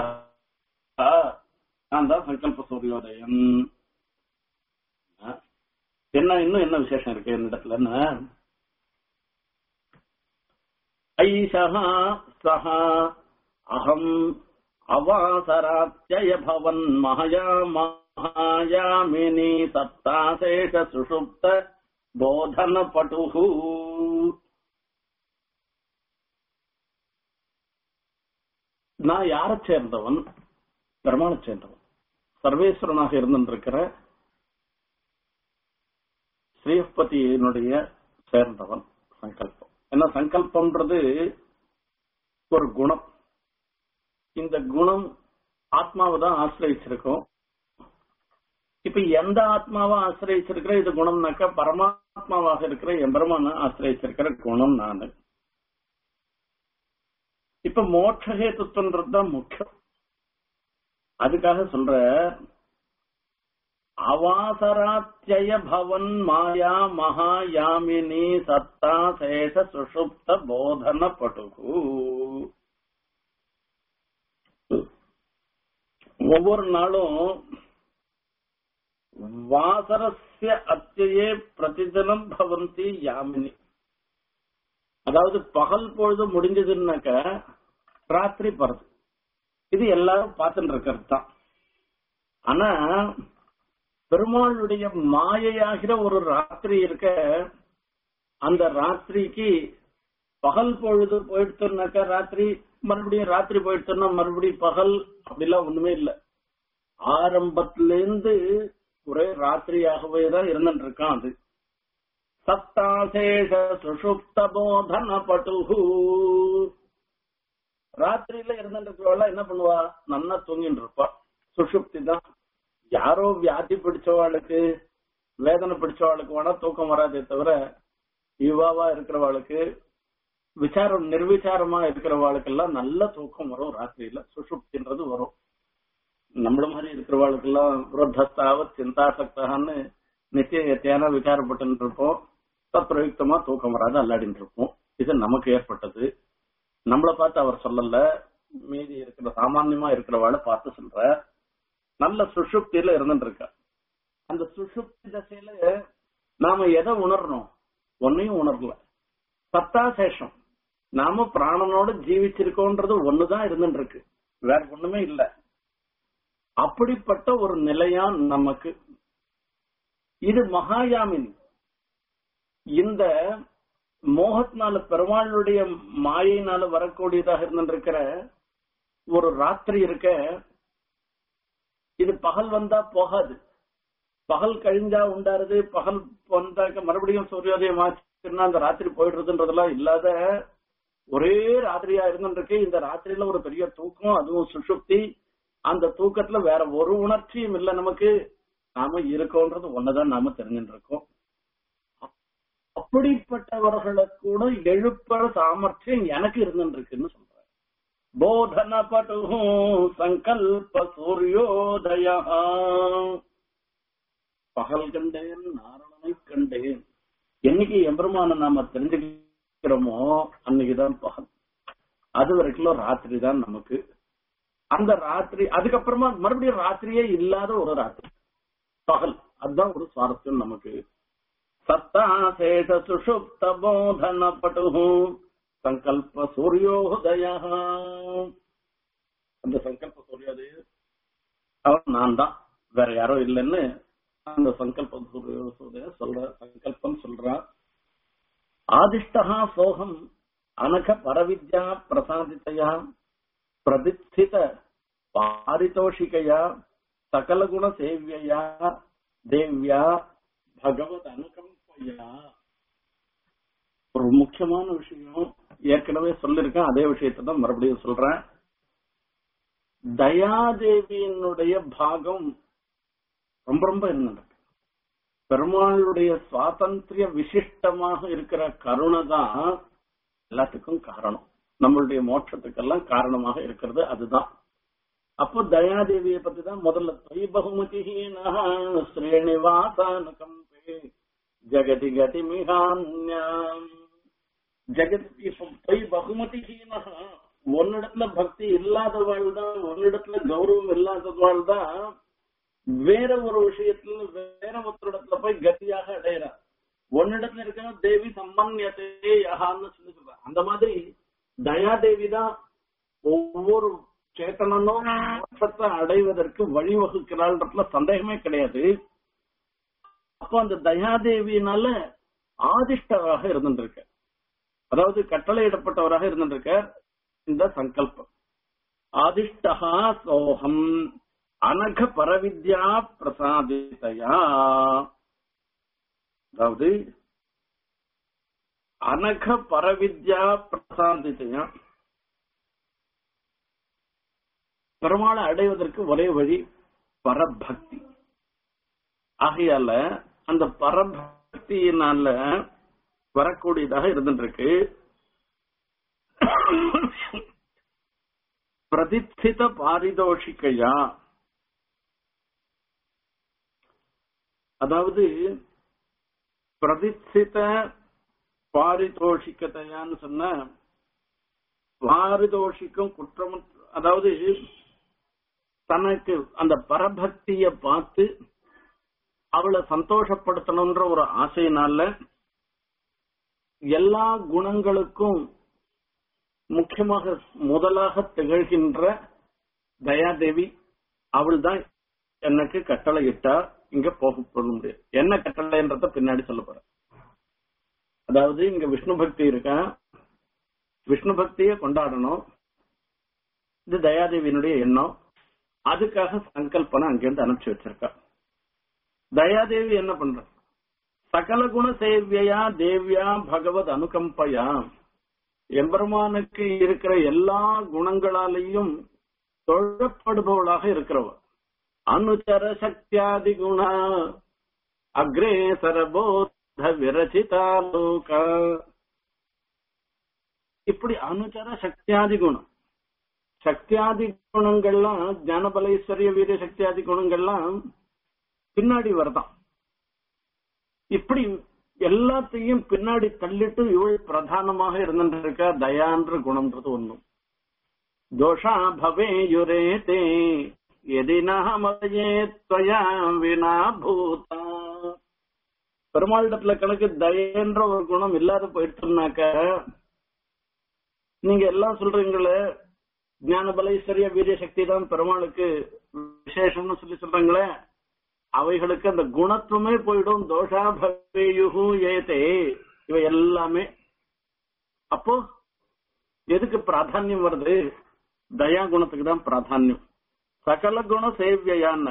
நான் தான் சங்கல்ப சூரியோதயம் என்ன இன்னும் என்ன விசேஷம் இருக்கு இந்த இடத்துல ஐஷா சஹா அகம் அவாசராத்யய பவன் மகயா மகாயாமினி சப்தாசேஷ சுஷுப்த போதன பட்டுஹு நான் யாரை சேர்ந்தவன் பெருமானை சேர்ந்தவன் சர்வேஸ்வரனாக இருந்திருக்கிற ஸ்ரீபதியினுடைய சேர்ந்தவன் சங்கல்பம் ஏன்னா சங்கல்பம்ன்றது ஒரு குணம் இந்த குணம் ஆத்மாவை தான் ஆசிரியச்சிருக்கோம் இப்ப எந்த ஆத்மாவை ஆசிரியச்சிருக்கிற இது குணம்னாக்கா பரமாத்மாவாக இருக்கிற எம்பெருமான ஆசிரியச்சிருக்கிற குணம் நானு இப்ப மோட்சஹேத்துவன்றது தான் முக்கியம் அதுக்காக சொல்ற அவாசராத்யய பவன் மாயா மகாயாமினி சத்தா சேஷ சுஷுப்த போதன பட்டுகு ஒவ்வொரு நாளும் வாசரஸ்ய அத்தியே பிரதிதினம் பவந்தி யாமினி அதாவது பகல் பொழுது முடிஞ்சதுன்னாக்க ராத்திரி பருது இது எல்லாரும் பார்த்துட்டு இருக்கிறது தான் ஆனா பெருமாளுடைய மாயையாகிற ஒரு ராத்திரி இருக்க அந்த ராத்திரிக்கு பகல் பொழுது போயிடுச்சுனாக்கா ராத்திரி மறுபடியும் ராத்திரி போயிடுச்சுன்னா மறுபடியும் பகல் அப்படிலாம் ஒண்ணுமே இல்ல ஆரம்பத்திலேருந்து ஒரே ராத்திரியாகவே தான் இருந்துட்டு இருக்கான் அது சப்தாசேஷ சுஷுப்த போதன பட்டுஹு ராத்திரியில இருந்துட்டு இருக்கிறவள என்ன பண்ணுவா நல்லா தூங்கிட்டு இருப்பா சுஷுப்தி தான் யாரோ வியாதி பிடிச்சவாளுக்கு வேதனை பிடிச்சவாளுக்கு வேணா தூக்கம் வராதே தவிர யுவாவா இருக்கிறவாளுக்கு விசாரம் நிர்விசாரமா இருக்கிறவாளுக்கெல்லாம் நல்ல தூக்கம் வரும் ராத்திரியில சுஷுப்தின்றது வரும் நம்மள மாதிரி இருக்கிறவாளுக்கெல்லாம் விரோதஸ்தாவ சிந்தாசக்தான்னு நித்திய எத்தையான விசாரப்பட்டு இருப்போம் தப்பிரயுக்தமா தூக்கம் வராது அல்லாடின்னு இருப்போம் இது நமக்கு ஏற்பட்டது நம்மள பார்த்து அவர் சொல்லல மீதி இருக்கிற சாமான்யமா இருக்கிறவாளை பார்த்து சொல்ற நல்ல சுஷுப்தியில இருந்துட்டு இருக்கா அந்த சுஷுப்தி தசையில நாம எதை உணரணும் ஒன்னையும் உணரல சத்தாசேஷம் நாம பிராணனோட ஜீவிச்சிருக்கோன்றது ஒண்ணுதான் இருந்துட்டு இருக்கு வேற ஒண்ணுமே இல்ல அப்படிப்பட்ட ஒரு நிலையா நமக்கு இது மகாயாமினி இந்த மோகத்தினால பெருமாளுடைய மாயினால வரக்கூடியதாக இருந்திருக்கிற ஒரு ராத்திரி இருக்க இது பகல் வந்தா போகாது பகல் கழிஞ்சா உண்டாருது பகல் வந்தாக்க மறுபடியும் சூரியோதயம் ஆச்சுன்னா அந்த ராத்திரி போயிடுறதுன்றதெல்லாம் இல்லாத ஒரே ராத்திரியா இருந்துருக்கு இந்த ராத்திரியில ஒரு பெரிய தூக்கம் அதுவும் சுஷுப்தி அந்த தூக்கத்துல வேற ஒரு உணர்ச்சியும் இல்ல நமக்கு நாம இருக்கோன்றது ஒன்னதான் நாம தெரிஞ்சுட்டு இருக்கோம் அப்படிப்பட்டவர்களை கூட எழுப்புற சாமர்த்தியம் எனக்கு இருந்துட்டு இருக்குன்னு சொல்றேன் போதன பட்டு சங்கல்ப சூரியோதய பகல் கண்டேன் நாரணனை கண்டேன் என்னைக்கு எம்பெருமான நாம தெரிஞ்சுக்கிறோமோ அன்னைக்குதான் பகல் அது வரைக்கும் ராத்திரி தான் நமக்கு அந்த ராத்திரி அதுக்கப்புறமா மறுபடியும் ராத்திரியே இல்லாத ஒரு ராத்திரி பகல் அதுதான் ஒரு சுவாரஸ்யம் நமக்கு சத்தாசேஷ சுஷுப்த போதன பட்டு சங்கல்ப சூரியோதய அந்த சங்கல்ப சூரியோதய அவன் நான் தான் வேற யாரோ இல்லைன்னு அந்த சங்கல்பம் சொல்ற சங்கல்பம் சொல்றான் ஆதிஷ்டா சோகம் அனக பரவித்யா பிரசாதித்தையா பிரதிஷ்டித பாரிதோஷிகையா சகலகுண சேவியா தேவ்யா பகவத் அனுகம்பையா ஒரு முக்கியமான விஷயம் ஏற்கனவே சொல்லிருக்கேன் அதே விஷயத்தை தான் மறுபடியும் சொல்றேன் தயாதேவியினுடைய பாகம் ரொம்ப ரொம்ப இருந்திருக்கு பெருமாளுடைய சுவாதந்திரிய விசிஷ்டமாக இருக்கிற கருணை தான் எல்லாத்துக்கும் காரணம் நம்மளுடைய மோட்சத்துக்கெல்லாம் காரணமாக இருக்கிறது அதுதான் அப்போ தயாதேவியை பத்தி தான் முதல்ல தொய் பகுமதி ஸ்ரீனிவாசானுகம்பே ஜெகதி கதி மிகான்யாம் ஜெகத் இப்ப தொய் பகுமதி உன்னிடத்துல பக்தி இல்லாதவாள் தான் உன்னிடத்துல கௌரவம் இல்லாதவாள் தான் வேற ஒரு விஷயத்துல வேற ஒருத்தரிடத்துல போய் கத்தியாக அடையிறா உன்னிடத்துல இருக்கிற தேவி சம்பன்யத்தே யகான்னு சொல்லி சொல்ற அந்த மாதிரி தயாதேவி தான் ஒவ்வொரு சேத்தனனும் மோட்சத்தை அடைவதற்கு வழிவகுக்கிறாள்ன்றதுல சந்தேகமே கிடையாது அப்போ அந்த தயாதேவியினால ஆதிஷ்டராக இருந்துருக்க அதாவது கட்டளையிடப்பட்டவராக இருந்துருக்க இந்த சங்கல்பம் ஆதிஷ்டா சோகம் அனக பரவித்யா பிரசாதிதையா அதாவது அனக பரவித்யா பிரசாதிதையா பெருமாளை அடைவதற்கு ஒரே வழி பரபக்தி ஆகையால அந்த பரபக்தியினால வரக்கூடியதாக இருந்துருக்கு பிரதிஷ்டித பாரிதோஷிகையா அதாவது பிரதிஷ்டித பாரிதோஷிக்கத்தையான்னு சொன்ன பாரிதோஷிக்கும் குற்றம் அதாவது தனக்கு அந்த பரபக்திய பார்த்து அவளை சந்தோஷப்படுத்தணும்ன்ற ஒரு ஆசையினால எல்லா குணங்களுக்கும் முக்கியமாக முதலாக திகழ்கின்ற தயாதேவி அவள் தான் எனக்கு கட்டளை இட்டா இங்க போக முடியாது என்ன கட்டளைன்றத பின்னாடி சொல்ல போறேன் அதாவது இங்க விஷ்ணு பக்தி இருக்கா விஷ்ணு பக்தியை கொண்டாடணும் இது தயாதேவியினுடைய எண்ணம் அதுக்காக சங்கல்பனை அங்கிருந்து அனுப்பிச்சு வச்சிருக்கா தயாதேவி என்ன பண்ற சகல குண சேவியா தேவியா பகவத் அனுகம்பையா எம்பெருமானுக்கு இருக்கிற எல்லா குணங்களாலேயும் தொழப்படுபவளாக இருக்கிறவள் அனுச்சர சக்தியாதி குண அக்ரேசர போத விரச்சிதாலோக இப்படி அனுச்சர சக்தியாதி குணம் சக்தியாதி குணங்கள்லாம் ஞானபலேஸ்வரிய வீர சக்தியாதி குணங்கள்லாம் பின்னாடி வரதான் இப்படி எல்லாத்தையும் பின்னாடி தள்ளிட்டு இவள் பிரதானமாக இருந்துருக்கா தயான்ற குணம்ன்றது ஒண்ணும் தோஷா பவே யுரேதே எதினாமயே துவயா வினா பூதா பெருமாளிடத்துல கணக்கு தயன்ற ஒரு குணம் இல்லாத போயிடுச்சுனாக்க நீங்க எல்லாம் சொல்றீங்களே ஞான பலேஸ்வரிய வீரிய சக்தி தான் பெருமாளுக்கு விசேஷம்னு சொல்லி சொல்றாங்களே அவைகளுக்கு அந்த குணத்துவமே போயிடும் தோஷா பவேயுகு ஏதே இவை எல்லாமே அப்போ எதுக்கு பிராதானியம் வருது தயா குணத்துக்கு தான் பிராதானியம் சகல குண சேவியான்னு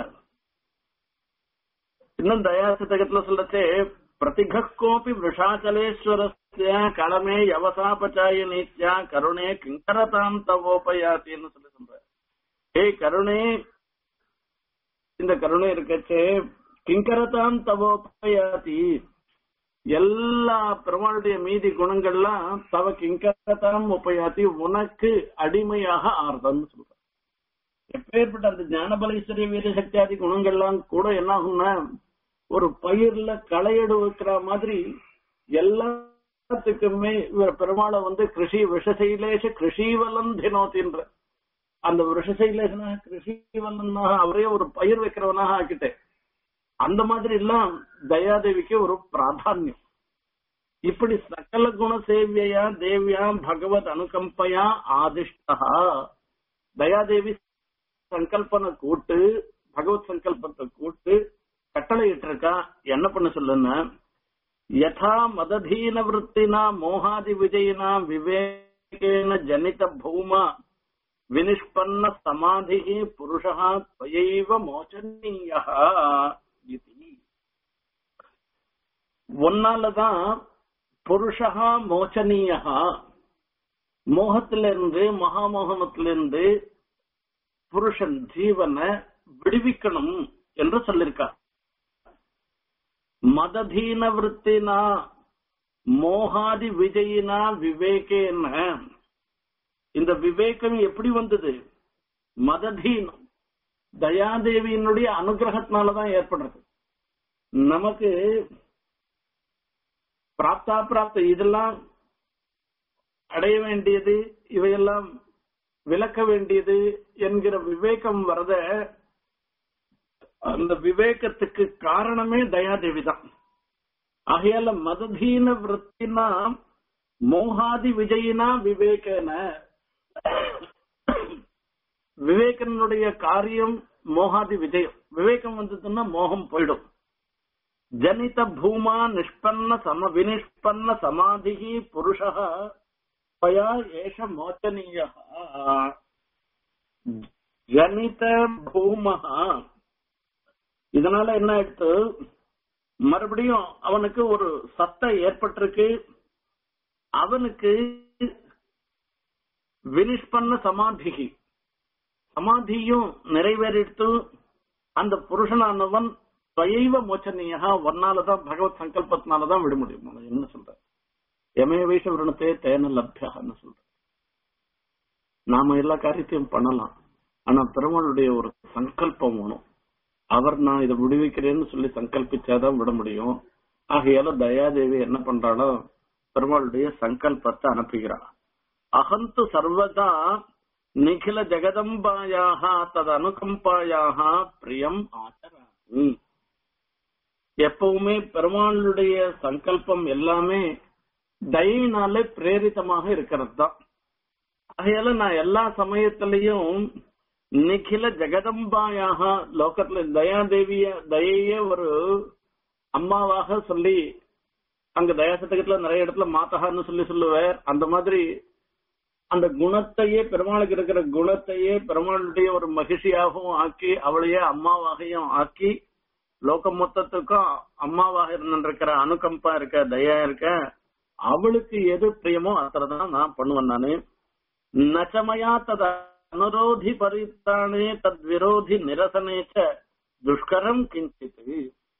இன்னும் தயா சதகத்துல சொல்லச்சே பிரதிகோபி விஷாச்சலேஸ்வரஸ்ய களமே யவசாபச்சாய நீத்யா கருணே கிங்கரதாம் தவோபயாத்தின்னு சொல்லி சொல்ற ஏய் கருணே இந்த கருணை இருக்கச்சே கிங்கரதாம் தவோபயாதி எல்லா பெருமாளுடைய மீதி குணங்கள்லாம் தவ கிங்கரதாம் உபயாதி உனக்கு அடிமையாக ஆறுதல்னு சொல்ற எப்பேற்பட்ட அந்த ஞானபலேஸ்வரிய வீர சக்தியாதி குணங்கள்லாம் கூட என்ன ஆகும்னா ஒரு பயிர்ல களையடு வைக்கிற மாதிரி எல்லாத்துக்குமே இவர் பெருமாளை வந்து கிருஷி விஷசைலேஷ கிருஷிவலம் தினோத்தின்ற அந்த விஷசைலேஷனாக கிருஷிவலனாக அவரே ஒரு பயிர் வைக்கிறவனாக ஆக்கிட்டேன் அந்த மாதிரி எல்லாம் தயாதேவிக்கு ஒரு பிராதானியம் இப்படி சகல குண சேவியா தேவியா பகவத் அனுகம்பையா ஆதிஷ்டா தயாதேவி சங்கல்பனை கூட்டு பகவத் சங்கல்பத்தை கூட்டு கட்டளை இருக்கா என்ன பண்ண சொல்லுன்னா யதா மததீன விற்த்தினா மோகாதி விஜயினா விவேகேன ஜனித பூமா வினிஷ்பன்ன சமாதி புருஷா துவயைவ மோச்சனீயா இது ஒன்னாலதான் புருஷா மோச்சனீயா மோகத்திலிருந்து மகாமோகனத்திலிருந்து புருஷன் ஜீவனை விடுவிக்கணும் என்று சொல்லியிருக்கார் மததீன விற்த்தினா மோகாதி விஜயினா விவேகேன இந்த விவேகம் எப்படி வந்தது மததீனம் தயாதேவியினுடைய அனுகிரகத்தினாலதான் ஏற்படுறது நமக்கு பிராப்தா பிராப்த இதெல்லாம் அடைய வேண்டியது இவையெல்லாம் விளக்க வேண்டியது என்கிற விவேகம் வரத அந்த விவேகத்துக்கு காரணமே தயாதேவி தான் ஆகையால மததீன விற்த்தினா மோகாதி விஜயினா விவேகன விவேகனுடைய காரியம் மோகாதி விஜயம் விவேகம் வந்ததுன்னா மோகம் போயிடும் ஜனித பூமா நிஷ்பன்ன சம வினிஷ்பன்ன சமாதி புருஷா பயா ஏஷ மோச்சனீய ஜனித பூமஹா இதனால என்ன ஆயிடுத்து மறுபடியும் அவனுக்கு ஒரு சத்தை ஏற்பட்டிருக்கு அவனுக்கு வினிஷ்பன்ன சமாதிகி சமாதியும் நிறைவேறிட்டு அந்த புருஷனானவன் துவைவ மோச்சனியா ஒன்னாலதான் பகவத் சங்கல்பத்தினாலதான் விட முடியும் அவன் என்ன சொல்ற எமே வைஷ விரணத்தே தேன லப்யான்னு சொல்ற நாம எல்லா காரியத்தையும் பண்ணலாம் ஆனா பெருமாளுடைய ஒரு சங்கல்பம் வேணும் அவர் நான் இதை விடுவிக்கிறேன்னு சொல்லி சங்கல்பிச்சாதான் விட முடியும் ஆகையால தயாதேவி என்ன பண்றாளோ பெருமாளுடைய சங்கல்பத்தை அனுப்புகிறாள் அகந்து சர்வதா நிகில ஜெகதம்பாயாக தது அனுகம்பாயாக பிரியம் ஆச்சராமி எப்பவுமே பெருமாளுடைய சங்கல்பம் எல்லாமே தயினாலே பிரேரிதமாக இருக்கிறது தான் ஆகையால நான் எல்லா சமயத்திலையும் நிகில ஜெகதம்பாயாக லோகத்துல தயாதேவிய தயையே ஒரு அம்மாவாக சொல்லி அங்க தயாசதகத்துல நிறைய இடத்துல மாத்தகான்னு சொல்லி சொல்லுவார் அந்த மாதிரி அந்த குணத்தையே பெருமாளுக்கு இருக்கிற குணத்தையே பெருமாளுடைய ஒரு மகிழ்ச்சியாகவும் ஆக்கி அவளையே அம்மாவாகையும் ஆக்கி லோகம் மொத்தத்துக்கும் அம்மாவாக இருந்திருக்கிற அனுகம்பா இருக்க தயா இருக்க அவளுக்கு எது பிரியமோ அத்தனைதான் நான் பண்ணுவேன் நானு நச்சமயா தத அனுரோதி பரித்தானே தத் விரோதி நிரசனேச்ச துஷ்கரம் கிஞ்சித்து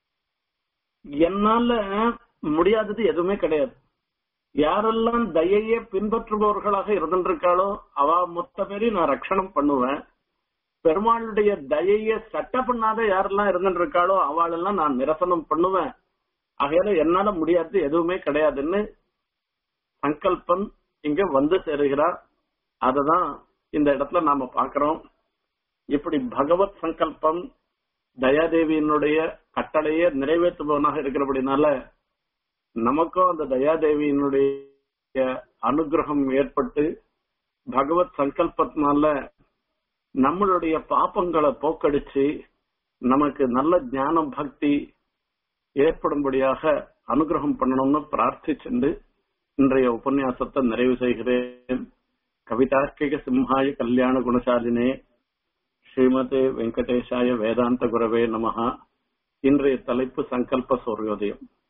என்னால முடியாதது எதுவுமே கிடையாது யாரெல்லாம் தயையே பின்பற்றுபவர்களாக இருந்திருக்காளோ அவ மொத்த பேரையும் நான் ரட்சணம் பண்ணுவேன் பெருமாளுடைய தயைய சட்ட பண்ணாத யாரெல்லாம் இருந்திருக்காளோ அவளெல்லாம் நான் நிரசனம் பண்ணுவேன் ஆகையால என்னால முடியாது எதுவுமே கிடையாதுன்னு சங்கல்பன் இங்க வந்து சேருகிறார் அததான் இந்த இடத்துல நாம பாக்குறோம் இப்படி பகவத் சங்கல்பம் தயாதேவியினுடைய கட்டளையே நிறைவேற்றுபவனாக இருக்கிறபடினால நமக்கும் அந்த தயாதேவியினுடைய அனுகிரகம் ஏற்பட்டு பகவத் சங்கல்பத்தினால நம்மளுடைய பாப்பங்களை போக்கடிச்சு நமக்கு நல்ல ஞானம் பக்தி ஏற்படும்படியாக அனுகிரகம் பண்ணணும்னு பிரார்த்திச்சுண்டு இன்றைய உபன்யாசத்தை நிறைவு செய்கிறேன் கவிதார்க்கிக சிம்ஹாய கல்யாண குணசாலினே ஸ்ரீமதே வெங்கடேஷாய வேதாந்த குரவே நமஹா இன்றைய தலைப்பு சங்கல்ப சூரியோதயம்